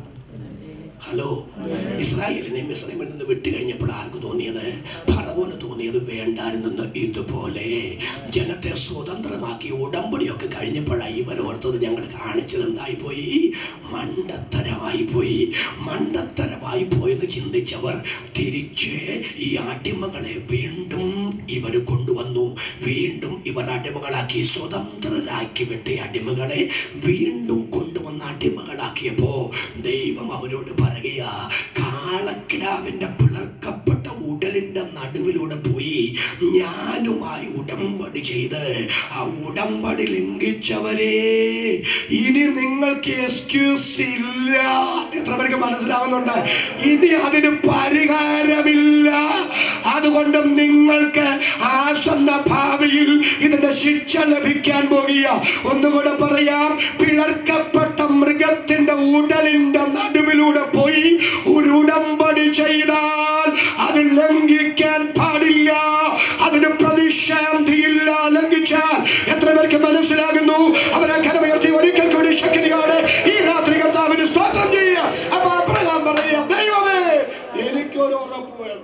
ഹലോ ഇസ്രായേലിനെ മിസ്രൈമിൽ നിന്ന് വിട്ട് കഴിഞ്ഞപ്പോൾ ആർക്ക് തോന്നിയത് ഫറവോന് തോന്നിയത് വേണ്ടായിരുന്നെന്ന് ഇതുപോലെ ജനത്തെ സ്വതന്ത്രമാക്കി ഉടമ്പടിയൊക്കെ കഴിഞ്ഞപ്പോഴാണ് ഇവർ ഓർത്തത് ഞങ്ങൾ കാണിച്ചത് എന്തായി പോയി മണ്ടത്തരമായി പോയി മണ്ടത്തരമായി പോയെന്ന് ചിന്തിച്ചവർ തിരിച്ച് ഈ അടിമകളെ വീണ്ടും ഇവർ കൊണ്ടുവന്നു വീണ്ടും ഇവർ അടിമകളാക്കി സ്വതന്ത്രരാക്കി വിട്ട ഈ അടിമകളെ വീണ്ടും കൊണ്ടുവന്ന അടിമകളാക്കിയപ്പോ ദൈവം അവരോട് പറയുകയാ കാളക്കിടാവിന്റെ പിളർക്കപ്പെട്ട ഉടലിന്റെ നടുവിലൂടെ പോയി ഞാനുമായി ഉടമ്പടി ചെയ്ത് ആ ഉടമ്പടി ലംഘിച്ചവരെ ഇനി നിങ്ങൾക്ക് എക്സ്ക്യൂസ് ഇല്ല എത്ര പേർക്ക് മനസ്സിലാവുന്നുണ്ട് ഇനി അതിന് പരിഹാരമില്ല അതുകൊണ്ട് നിങ്ങൾക്ക് ആസന്ന ഭാവിയിൽ ഇതിന്റെ ശിക്ഷ ലഭിക്കാൻ പോകുക ഒന്നുകൂടെ പറയാം പിളർക്കപ്പെട്ട മൃഗത്തിന്റെ ഉടലിന്റെ നടുവിലൂടെ പോയി ഒരു ഉടമ്പടി ചെയ്താൽ അത് ലംഘിക്കാൻ പാടില്ല അതിന് പ്രതിശാന്തിയില്ല ലംഘിച്ചാൽ എത്ര പേർക്ക് മനസ്സിലാകുന്നു അവരെ കരമുയർത്തി ഒരിക്കൽ കൂടി ശക്തിയോടെ ഈ രാത്രി കർത്താവിന് സ്തോത്രം ചെയ്യുക അപ്പൊ അബ്രഹാം പറയുക ദൈവമേ എനിക്കൊരു ഉറപ്പ് വേണം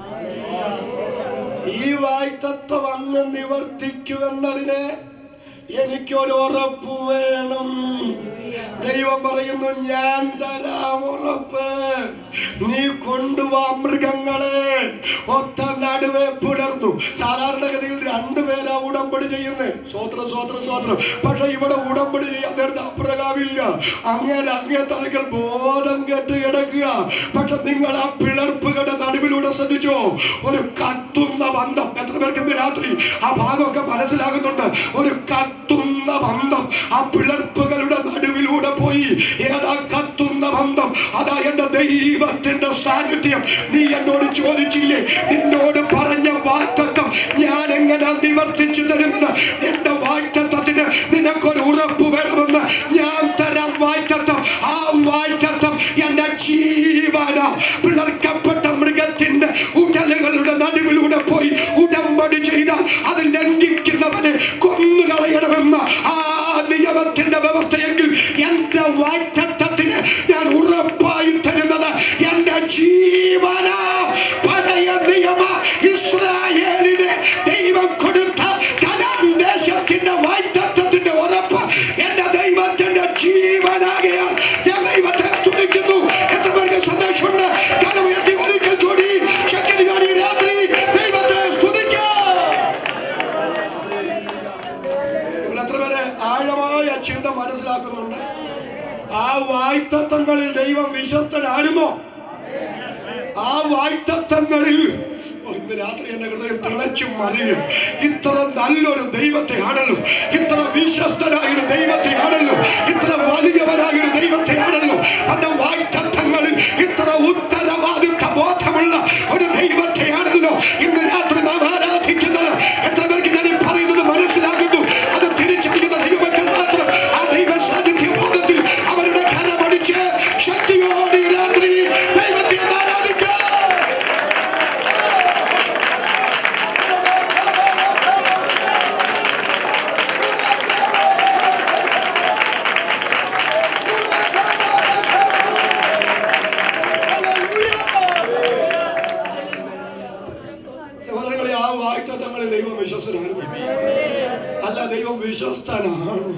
ഈ വായ്ത്തത്വം അങ്ങ് നിവർത്തിക്കുമെന്നതിന് എനിക്കൊരു ഉറപ്പ് വേണം ദൈവം പറയുന്നു ഞാൻ തരാം ഉറപ്പ് നീ കൊണ്ടുവാ മൃഗങ്ങളെ ഒത്ത നടുവെ പുലർന്നു സാധാരണഗതിയിൽ രണ്ടുപേരാ ഉടമ്പടി ചെയ്യുന്നത് സ്വോത്ര സ്വോത്ര സ്വോത്രം പക്ഷെ ഇവിടെ ഉടമ്പടി ചെയ്യാൻ നേരത്തെ അപ്രകാവില്ല അങ്ങനെ അങ്ങേ തലകൾ ബോധം കെട്ട് കിടക്കുക പക്ഷെ നിങ്ങൾ ആ പിളർപ്പുകളുടെ നടുവിലൂടെ ശ്രദ്ധിച്ചോ ഒരു കത്തുന്ന ബന്ധം എത്ര പേർക്ക് ഇന്ന് രാത്രി ആ ഭാഗമൊക്കെ മനസ്സിലാകുന്നുണ്ട് ഒരു കത്തുന്ന ബന്ധം ആ പിളർപ്പുകളുടെ നടുവിലൂടെ പോയി ഏതാ കത്തുന്ന ബന്ധം അതാ എന്റെ ദൈവത്തിന്റെ സാന്നിധ്യം നീ എന്നോട് ചോദിച്ചില്ലേ നിന്നോട് പറഞ്ഞ വാക്തത്വം ഞാൻ എങ്ങനെ നിവർത്തിച്ചു തരുന്നത് എന്റെ വാക്തത്വത്തിന് നിനക്കൊരു ഉറപ്പ് വേണമെന്ന് ഞാൻ തരാം വാക്തത്വം ആ വാക്തത്വം എന്റെ ജീവന പിളർക്കപ്പെട്ട മൃഗത്തിന്റെ ഉടലുകളുടെ നടുവിലൂടെ പോയി ഉടമ്പടി ചെയ്താൽ അത് ലംഘിക്കുന്നവനെ കൊന്നുകളയണമെന്ന ആ നിയമത്തിന്റെ വ്യവസ്ഥയെങ്കിൽ എന്റെ വാക്തത്വത്തിന് ഞാൻ ഉറപ്പായി തരുന്നത് എന്റെ ജീവന പഴയ നിയമ ഇസ്രായേലിന് ദൈവം കൊടുത്ത കനാൻ ദേശത്തിന്റെ വാക്തത്വത്തിന്റെ ഉറപ്പ് എന്റെ ദൈവത്തിന്റെ ജീവനാകയാൽ ഞാൻ ദൈവത്തെ സ്തുതിക്കുന്നു എത്ര പേർക്ക് സന്ദേശമുണ്ട് കനം ഉയർത്തി ഒരിക്കൽ കൂടി ശക്തിയോടെ ഈ രാത്രി ദൈവത്തെ സ്തുതിക്കാം നിങ്ങൾ എത്ര പേര് ആഴമായ ചിന്ത മനസ്സിലാക്കുന്നുണ്ട് ആ വായ്ത്തത്വങ്ങളിൽ ദൈവം വിശ്വസ്തനായിരുന്നോ ആ വായ്ത്തത്വങ്ങളിൽ ഓ, ഇന്ന് രാത്രി എന്റെ ഹൃദയം തിളച്ചു മറിയും ഇത്ര നല്ലൊരു ദൈവത്തെയാണല്ലോ ഇത്ര വിശ്വസ്തനായൊരു ദൈവത്തെയാണല്ലോ ഇത്ര വലിയവനായൊരു ദൈവത്തെയാണല്ലോ തന്റെ വായ്ത്തത്വങ്ങളിൽ ഇത്ര ഉത്തരവാദിത്വ ബോധമുള്ള ഒരു ദൈവത്തെയാണല്ലോ ഇന്ന് രാത്രി നാം ആരാധിക്കുന്നത് എത്ര പേർക്ക് ഞാൻ ഈ പറയുന്നത് മനസ്സിലാകുന്നു അത് തിരിച്ചറിയുന്ന ദൈവത്തിൽ മാത്രം ആ ദൈവ സാന്നിധ്യ ബോധത്തിൽ അവരുടെ കരമടിച്ച് ശക്തിയോടെ ഈ രാത്രി ദൈവത്തെ ആരാധിക്കാം സഹോദരങ്ങളെ ആ വാക്തത്വങ്ങളിൽ ദൈവം വിശ്വസ്തനായിരുന്നു അല്ല ദൈവം വിശ്വസ്തനാണ്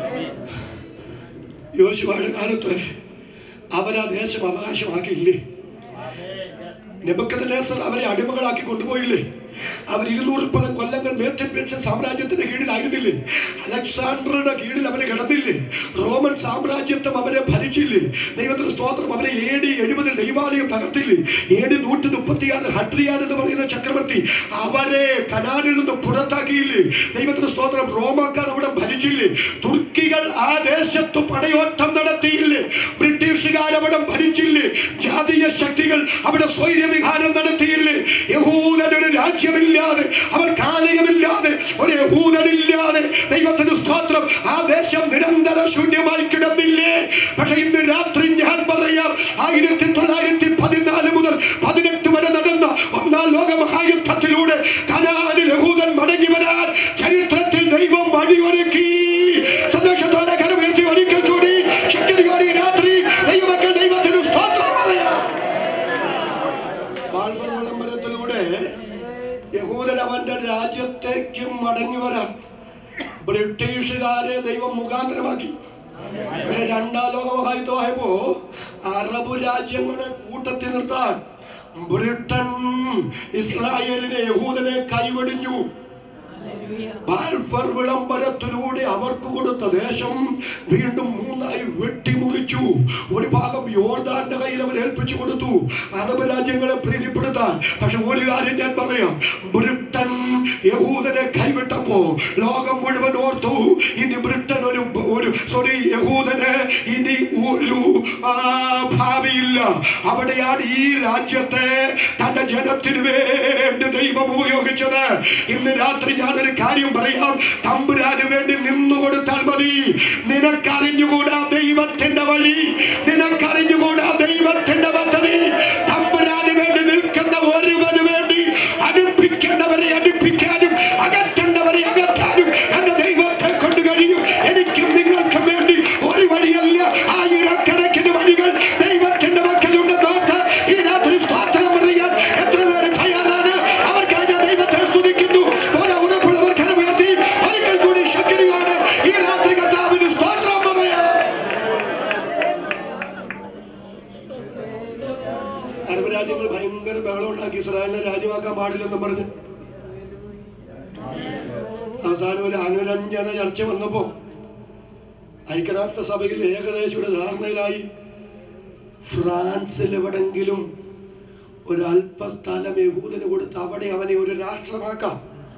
യോശുവയുടെ കാലത്ത് അവരാ ദേശം അവകാശമാക്കിയില്ലേ നെബക്കദ്നേസർ അവരെ അടിമകളാക്കി കൊണ്ടുപോയില്ലേ അവർ ഇരുന്നൂറിൽ പല കൊല്ലങ്ങൾ മേത്തൻ പെൻഷൻ സാമ്രാജ്യത്തിന്റെ കീഴിലായിരുന്നില്ലേ അലക്സാണ്ടറുടെ കീഴിൽ അവരെ കിടന്നില്ലേ റോമൻ സാമ്രാജ്യത്വം അവരെ ഭരിച്ചില്ലേ ദൈവത്തിന് സ്തോത്രം അവരെ എ ഡി എഴുപതിൽ ദൈവാലയം തകർത്തില്ലേ എ ഡി നൂറ്റി മുപ്പത്തിയാറ് ഹഡ്രിയാൻ എന്ന് പറയുന്ന ചക്രവർത്തി അവരെ കനാലിൽ നിന്ന് പുറത്താക്കിയില്ലേ ദൈവത്തിന് സ്തോത്രം റോമാക്കാർ അവിടെ ഭരിച്ചില്ലേ തുർക്കികൾ ആ ദേശത്ത് പടയോട്ടം നടത്തിയില്ലേ ബ്രിട്ടീഷുകാർ അവിടെ ഭരിച്ചില്ലേ ജാതീയ ശക്തികൾ അവിടെ സ്വൈര്യവിഹാരം നടത്തിയില്ലേ യഹൂദനൊരു രാജ്യമില്ലാതെ അവർ കാലയമില്ലാതെ ഒരു യഹൂദനില്ലാതെ ദൈവത്തിന് സ്തോത്രം ആ ദേശം നിരന്തര ശൂന്യമായി കിടന്നില്ലേ പക്ഷെ ഇന്ന് രാത്രി ഞാൻ പറയാം ആയിരത്തി തൊള്ളായിരത്തി പതിനാല് മുതൽ പതിനെട്ട് വരെ നടന്ന ഒന്നാം ലോക മഹായുദ്ധത്തിലൂടെ കനാലിൽ യഹൂദൻ മടങ്ങി വരാൻ ചരിത്രത്തിൽ ദൈവം വഴിയൊരുക്കി സന്തോഷത്തോടെ കരമുയർത്തി ഒരിക്കൽ കൂടി ശക്തിയോടെ ഈ രാത്രി ദൈവമക്കൾ ദൈവത്തിന് സ്തോത്രം പറയാം ബാൽഫർ വിളംബരത്തിലൂടെ യഹൂദൻ അവന്റെ രാജ്യത്തേക്ക് മടങ്ങി വരാൻ ബ്രിട്ടീഷുകാരെ ദൈവം മുഖാന്തരമാക്കി പക്ഷെ രണ്ടാം ലോക മഹായുദ്ധമായപ്പോ അറബ് രാജ്യങ്ങളെ കൂട്ടത്തിൽ നിർത്താൻ ബ്രിട്ടൻ ഇസ്രായേലിനെ യഹൂദനെ കൈവടിഞ്ഞു ബാൽഫർ വിളംബരത്തിലൂടെ അവർക്ക് കൊടുത്ത ദേശം വീണ്ടും മൂന്നായി വെട്ടിമുറിച്ചു ഒരു ഭാഗം യോർദാന്റെ കയ്യിൽ അവർ ഏൽപ്പിച്ചു കൊടുത്തു അറബ് രാജ്യങ്ങളെ പ്രീതിപ്പെടുത്താൻ പക്ഷെ ഒരു കാര്യം ഞാൻ പറയാം ബ്രിട്ടൻ യഹൂദനെ കൈവിട്ടപ്പോ ലോകം മുഴുവൻ ഓർത്തു ഇനി ബ്രിട്ടൻ ഒരു ഒരു സോറി യഹൂദന് ഇനി ഒരു ആ, ഭാവിയില്ല അവിടെയാണ് ഈ രാജ്യത്തെ തന്റെ ജനത്തിനു വേണ്ടി വേണ്ടി ദൈവം ഉപയോഗിച്ചത് ഇന്ന് രാത്രി ഞാനൊരു കാര്യം പറയാം തമ്പുരാന് വേണ്ടി നിന്നു കൊടുത്താൽ മതി നിനക്കറിഞ്ഞുകൂടാ ദൈവത്തിന്റെ വഴി നിനക്കറിഞ്ഞുകൂടാ ദൈവത്തിന്റെ പദ്ധതി തമ്പുരാന് വേണ്ടി നിൽക്കുന്ന ഒരുവന് വേണ്ടി അടുപ്പിക്കേണ്ടവരെ അടുപ്പിക്കാനും അകറ്റേണ്ടവരെ അകറ്റാനും എന്റെ ദൈവത്തെ കൊണ്ട് കഴിയും എനിക്കും നിങ്ങൾക്കും വേണ്ടി ഒരു വഴിയല്ല ആയിരക്കണക്കിന് വഴികൾ ദൈവത്തിന്റെ മക്കളുണ്ട് നോക്ക് ഈ രാത്രി സ്തോത്രം പറയാൻ എത്ര പേര് തയ്യാറാണ് അവർക്കായി ഞാൻ ദൈവത്തെ സ്തുതിക്കുന്നു പോലെ ഉറപ്പുള്ളവർ കരമുയർത്തി ഒരിക്കൽ കൂടി ശക്തിയോടെ ഈ രാത്രി കർത്താവിന് സ്തോത്രം പറയാം അറബ് രാജ്യങ്ങൾ ഭയങ്കര ബഹളം ഉണ്ടാക്കി ഇസ്രായേലിനെ രാജ്യമാക്കാൻ പാടില്ലെന്നും പറഞ്ഞു അവസാനം ഒരു അനുരഞ്ജന ചർച്ച വന്നപ്പോ ഐക്യരാഷ്ട്ര സഭയിൽ ഏകദേശം ഒരു ധാരണയിലായി ഫ്രാൻസിൽ എവിടെങ്കിലും ഒരു അല്പസ്ഥലം യഹൂദന് കൊടുത്ത് അവിടെ അവനെ ഒരു രാഷ്ട്രമാക്കാം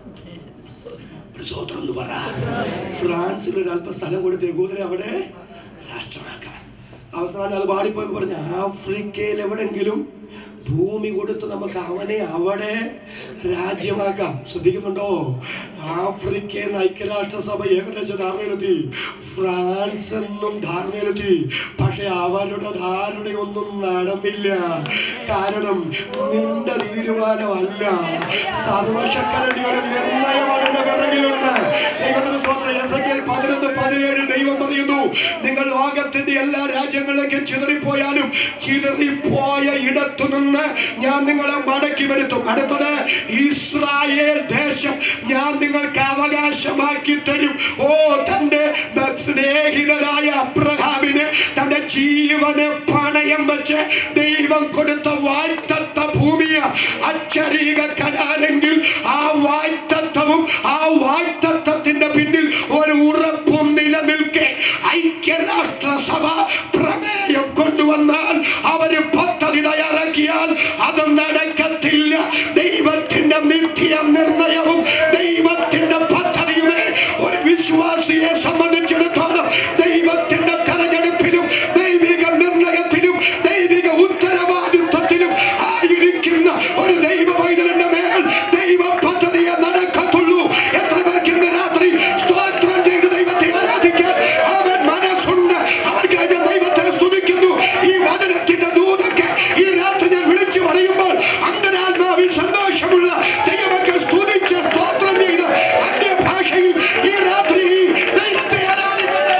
ഒരു സ്വോത്രം എന്ന് പറ ഫ്രാൻസിൽ ഒരു അല്പസ്ഥലം കൊടുത്ത് യഹൂദനെ അവിടെ രാഷ്ട്രമാക്കാം അവസാനം അത് പാടിപ്പോയി പറഞ്ഞു ആഫ്രിക്കയിൽ എവിടെങ്കിലും ഭൂമി കൊടുത്ത് നമുക്ക് അവനെ അവിടെ രാജ്യമാക്കാം ശ്രദ്ധിക്കുന്നുണ്ടോ ആഫ്രിക്കൻ ഐക്യരാഷ്ട്രസഭ ഏകദേശം ധാരണയിലെത്തി ഫ്രാൻസ് എന്നും ധാരണയിലെത്തി പക്ഷെ അവരുടെ ധാരണയൊന്നും നടന്നില്ല കാരണം നിന്റെ തീരുമാനമല്ല സർവശക്തരുടെ ഒരു നിർണയം അവരുടെ പിറകിലുണ്ട് ദൈവത്തിന് സ്വന്തം എസക്കിൽ പതിനൊന്ന് പതിനേഴിൽ ദൈവം പറയുന്നു നിങ്ങൾ ലോകത്തിന്റെ എല്ലാ രാജ്യങ്ങളിലേക്കും ചിതറിപ്പോയാലും ചിതറിപ്പോയ ഇടത്തു നിന്ന് ഞാൻ നിങ്ങളെ മടക്കി വരുത്തും അടുത്തത് ഇസ്രായേൽ ദേശം ഞാൻ നിങ്ങൾക്ക് അവകാശമാക്കി തരും ഓ തന്റെ സ്നേഹിതനായ അബ്രഹാമിന് തന്റെ ജീവന് പണയം വെച്ച് ദൈവം കൊടുത്ത വായ്ത്തത്ത ഭൂമിയ അച്ചരീക കലാനെങ്കിൽ ആ വായ്ത്തത്വവും ആ വായ്ത്തത്വത്തിന്റെ പിന്നിൽ ഒരു ഉറപ്പും നിലനിൽക്കെ ഐക്യരാഷ്ട്രസഭ പ്രമേയം കൊണ്ടുവന്നാൽ അവര് പദ്ധതി തയ്യാറാക്കിയാൽ അത് നടക്കത്തില്ല ദൈവത്തിന്റെ നിത്യ നിർണയവും ദൈവത്തിന്റെ പദ്ധതിയുമേ ഒരു വിശ്വാസിയെ സംബന്ധിച്ചിടത്തോളം ദൈവത്തിന്റെ തെരഞ്ഞെടുപ്പിലും ദൈവിക നിർണയത്തിലും ദൈവിക ഉത്തരവാദിത്വത്തിലും ആയിരിക്കുന്ന ഒരു ദൈവ പൈതലിന്റെ മേൽ ദൈവ പദ്ധതിയെ നടക്കത്തുള്ളൂ എത്ര പേർക്ക് ഇന്ന് രാത്രി സ്തോത്രം ചെയ്ത് ദൈവത്തെ ആരാധിക്കാൻ അവൻ മനസ്സുണ്ട് അവർക്ക് അതിന്റെ ദൈവത്തെ സ്തുതിക്കുന്നു ഈ വചനത്തിന്റെ ദൂതൊക്കെ ഈ രാത്രി ഞാൻ വിളിച്ചു പറയുമ്പോൾ അന്തരാത്മാവിൽ സന്തോഷമുള്ള ദൈവമൊക്കെ സ്തുതിച്ച് സ്തോത്രം ചെയ്ത് അന്യ ഭാഷയിൽ ഈ രാത്രി ദൈവത്തെ ആരാധിക്കട്ടെ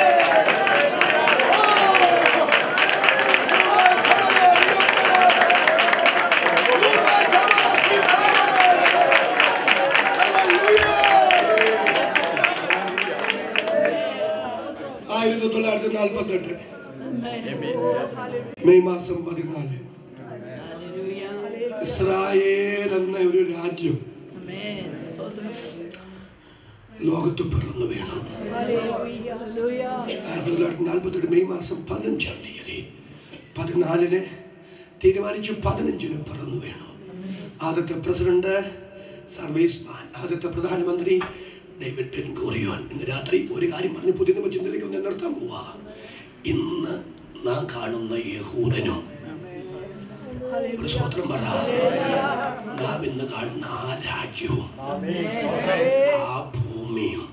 ആയിരത്തി തൊള്ളായിരത്തി നാൽപ്പത്തി എട്ട് മെയ് മാസം പതിനാല് ഇസ്രായേൽ എന്ന ഒരു രാജ്യം ലോകത്ത് പിറന്നു വീണു ആയിരത്തി തൊള്ളായിരത്തി നാൽപ്പത്തി എട്ട് മെയ് മാസം പതിനഞ്ചാം തീയതി പതിനാലിന് തീരുമാനിച്ചു പതിനഞ്ചിന് പിറന്നു വീണു ആദ്യത്തെ പ്രസിഡന്റ് സർവീസ് മാൻ ആദ്യത്തെ പ്രധാനമന്ത്രി ഡേവിഡ് ബെൻ ഗോറിയോൻ ഇന്ന് രാത്രി ഒരു കാര്യം പറഞ്ഞ് പുതിയ നിയമ ചിന്തയിലേക്ക് ഒന്ന് നിർത്താൻ പോവാ ഇന്ന് നാം കാണുന്ന യഹൂദനും ഒരു സ്വോത്രം പറ നാം ഇന്ന് കാണുന്ന ആ രാജ്യവും ആ ഭൂമിയും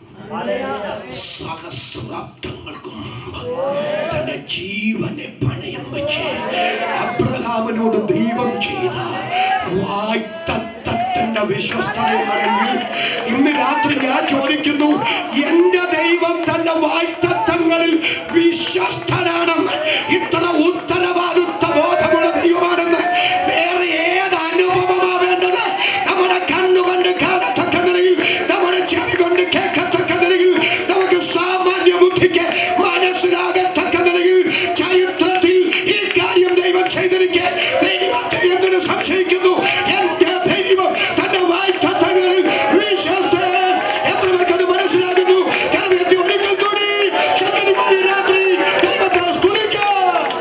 സഹസ്രാബ്ദങ്ങൾക്ക് മുമ്പ് തന്റെ ജീവനെ പണയം വെച്ച് അബ്രഹാമിനോട് ദൈവം ചെയ്ത വായ്ത്തത്തത്തിന്റെ വിശ്വസ്തതയാണെങ്കിൽ ഇന്ന് രാത്രി ഞാൻ ചോദിക്കുന്നു എന്റെ ദൈവം തന്റെ വായ്ത്തത്വങ്ങളിൽ വിശ്വസ്തനാണെന്ന് ഇത്ര ഉത്തരവാദിത്വ ബോധമുള്ള ദൈവമാണെന്ന് വേറെ ഏത് അനുഭവമാ വേണ്ടത് നമ്മുടെ കണ്ണുകൊണ്ട് കാണത്തക്ക നിലയിൽ നമ്മുടെ ചെവി കൊണ്ട് കേൾക്കത്തക്ക നിലയിൽ നമുക്ക് സാമാന്യ ബുദ്ധിക്ക് മനസ്സിലാകത്തക്ക നിലയിൽ ചരിത്രത്തിൽ ഈ കാര്യം ദൈവം ചെയ്തിരിക്കെ ദൈവത്തെ എന്തിനു സംശയിക്കുന്നു എന്റെ ദൈവം തന്റെ വായ്ത്തങ്ങളിൽ വിശ്വസ്തൻ എത്ര പേർക്ക് അത് മനസ്സിലാകുന്നു കരമെത്തി ഒരിക്കൽ കൂടി ശക്തിമായി രാത്രി ദൈവത്തെ സ്തുതിക്കാം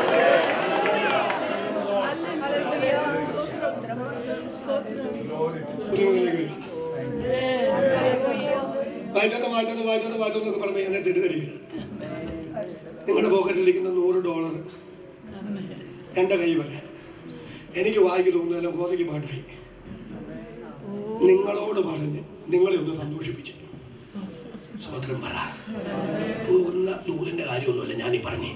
വായിച്ചത് വായിച്ചത് വായിച്ചത് വായിച്ചതെന്നൊക്കെ പറഞ്ഞ് എന്നെ തെറ്റിദ്ധരിക്കരുത് നിങ്ങളുടെ പോക്കറ്റിലിരിക്കുന്ന നൂറ് ഡോളർ എൻ്റെ കൈ വരാൻ എനിക്ക് വായിക്ക് തോന്നുന്നതല്ല കോതയ്ക്ക് പാട്ടായി നിങ്ങളോട് പറഞ്ഞ് നിങ്ങളെ ഒന്ന് സന്തോഷിപ്പിച്ച് സ്വതന്ത്രം പറ പോകുന്ന ദൂതിന്റെ കാര്യമൊന്നുമില്ല ഞാനീ പറഞ്ഞേ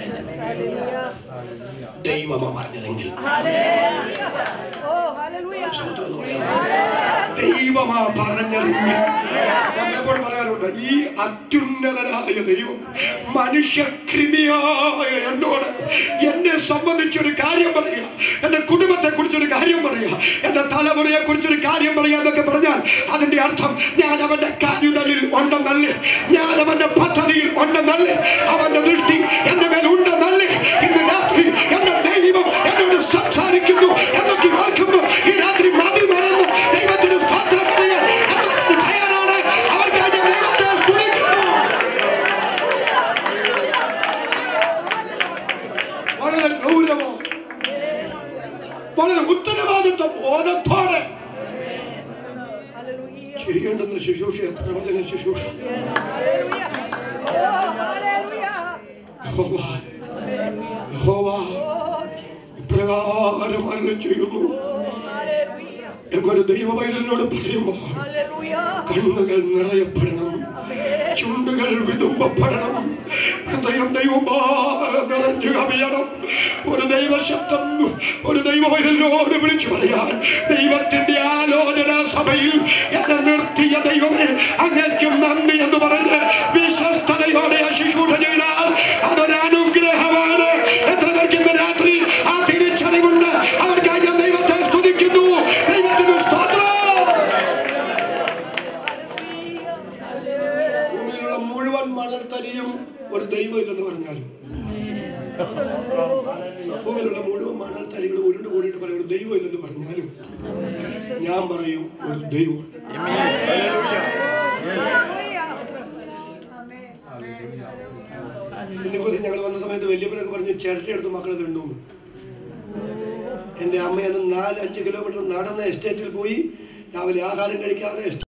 ദൈവമാ പറഞ്ഞതെങ്കിൽ ഓ ഹല്ലേലൂയ സ്വതന്ത്രം എന്ന് പറയാമോ ദൈവമാ പറഞ്ഞതെങ്കിൽ ഞാൻ പലപ്പോഴും പറയാറുണ്ട് ഈ അത്യുന്നതനായ ദൈവം മനുഷ്യക്രിമിയായ എന്നോട് എന്നെ സംബന്ധിച്ചൊരു കാര്യം പറയുക എന്റെ കുടുംബത്തെ കുറിച്ചൊരു കാര്യം പറയുക എന്റെ തലമുറയെ കുറിച്ചൊരു കാര്യം പറയുക എന്നൊക്കെ പറഞ്ഞാൽ അതിന്റെ അർത്ഥം ഞാൻ അവന്റെ കരുതലിൽ ഉണ്ടെന്നല്ലേ ഞാൻ അവന്റെ പദ്ധതിയിൽ ഉണ്ടെന്നല്ലേ അവന്റെ ദൃഷ്ടി എന്റെ മേൽ ഉണ്ടെന്നല്ലേ ഇന്ന് രാത്രി എന്റെ ദൈവം എന്നോട് സംസാരിക്കുന്നു എന്നൊക്കെ ഓർക്കുമ്പോൾ ഈ രാത്രി മതി മറന്നു ദൈവത്തിന് സ്തോത്രം പറയാൻ എത്ര പേര് തയ്യാറാണ് അവർക്കായി ഞാൻ ദൈവത്തെ സ്തുതിക്കുന്നു വളരെ ഗൗരവം വളരെ ഉത്തരവാദിത്വ ബോധത്തോടെ ചെയ്യേണ്ടുന്ന ശുശ്രൂഷ പ്രവചന ശുശ്രൂഷ ഓ ഹല്ലേലൂയ യഹോവ യഹോവ ഇപ്രകാരം അരുളി ചെയ്യുന്നു എന്നൊരു ദൈവവൈരനോട് പറയുമ്പോൾ കണ്ണുകൾ നിറയപ്പെടണം ചുണ്ടുകൾ വിതുമ്പപ്പെടണം ഹൃദയം ദൈവമായി നിറഞ്ഞു കവിയണം ഒരു ദൈവശബ്ദം ഒരു ദൈവവൈരനോട് വിളിച്ചു പറയാൻ ദൈവത്തിന്റെ ആലോചന സഭയിൽ എന്നെ നിർത്തിയ ദൈവമേ അങ്ങേക്കും നന്ദി എന്ന് പറഞ്ഞ് വിശ്വസ്തതയോടെ ആ ശുശ്രൂഷ ചെയ്താൽ അതൊരു അനുഗ്രഹമാണ് എത്ര പേർക്ക് ഇന്ന് രാത്രി ആ തിരിച്ചറിവുണ്ട് അവർക്കായി ഞാൻ ദൈവത്തെ സ്തുതിക്കുന്നു ദൈവത്തിന് സ്തോത്രം ഭൂമിയിലുള്ള മുഴുവൻ മണൽത്തരിയും ഒരു ദൈവം ഇല്ലെന്ന് പറഞ്ഞാലും ഭൂമിയിലുള്ള മുഴുവൻ മണൽത്തരികൾ ഉരുണ്ട് കൂടിയിട്ട് പറയും ഒരു ദൈവം ഇല്ലെന്ന് പറഞ്ഞാലും ഞാൻ പറയും ഒരു ദൈവമുണ്ട് ഇതിനെക്കുറിച്ച് ഞങ്ങൾ വന്ന സമയത്ത് വല്യപ്പനൊക്കെ പറഞ്ഞു ചിരട്ടയെടുത്ത് മക്കളെ തിന്നു എൻ്റെ അമ്മ അന്ന് നാല് അഞ്ച് കിലോമീറ്റർ നടന്ന എസ്റ്റേറ്റിൽ പോയി രാവിലെ ആഹാരം കഴിക്കാതെ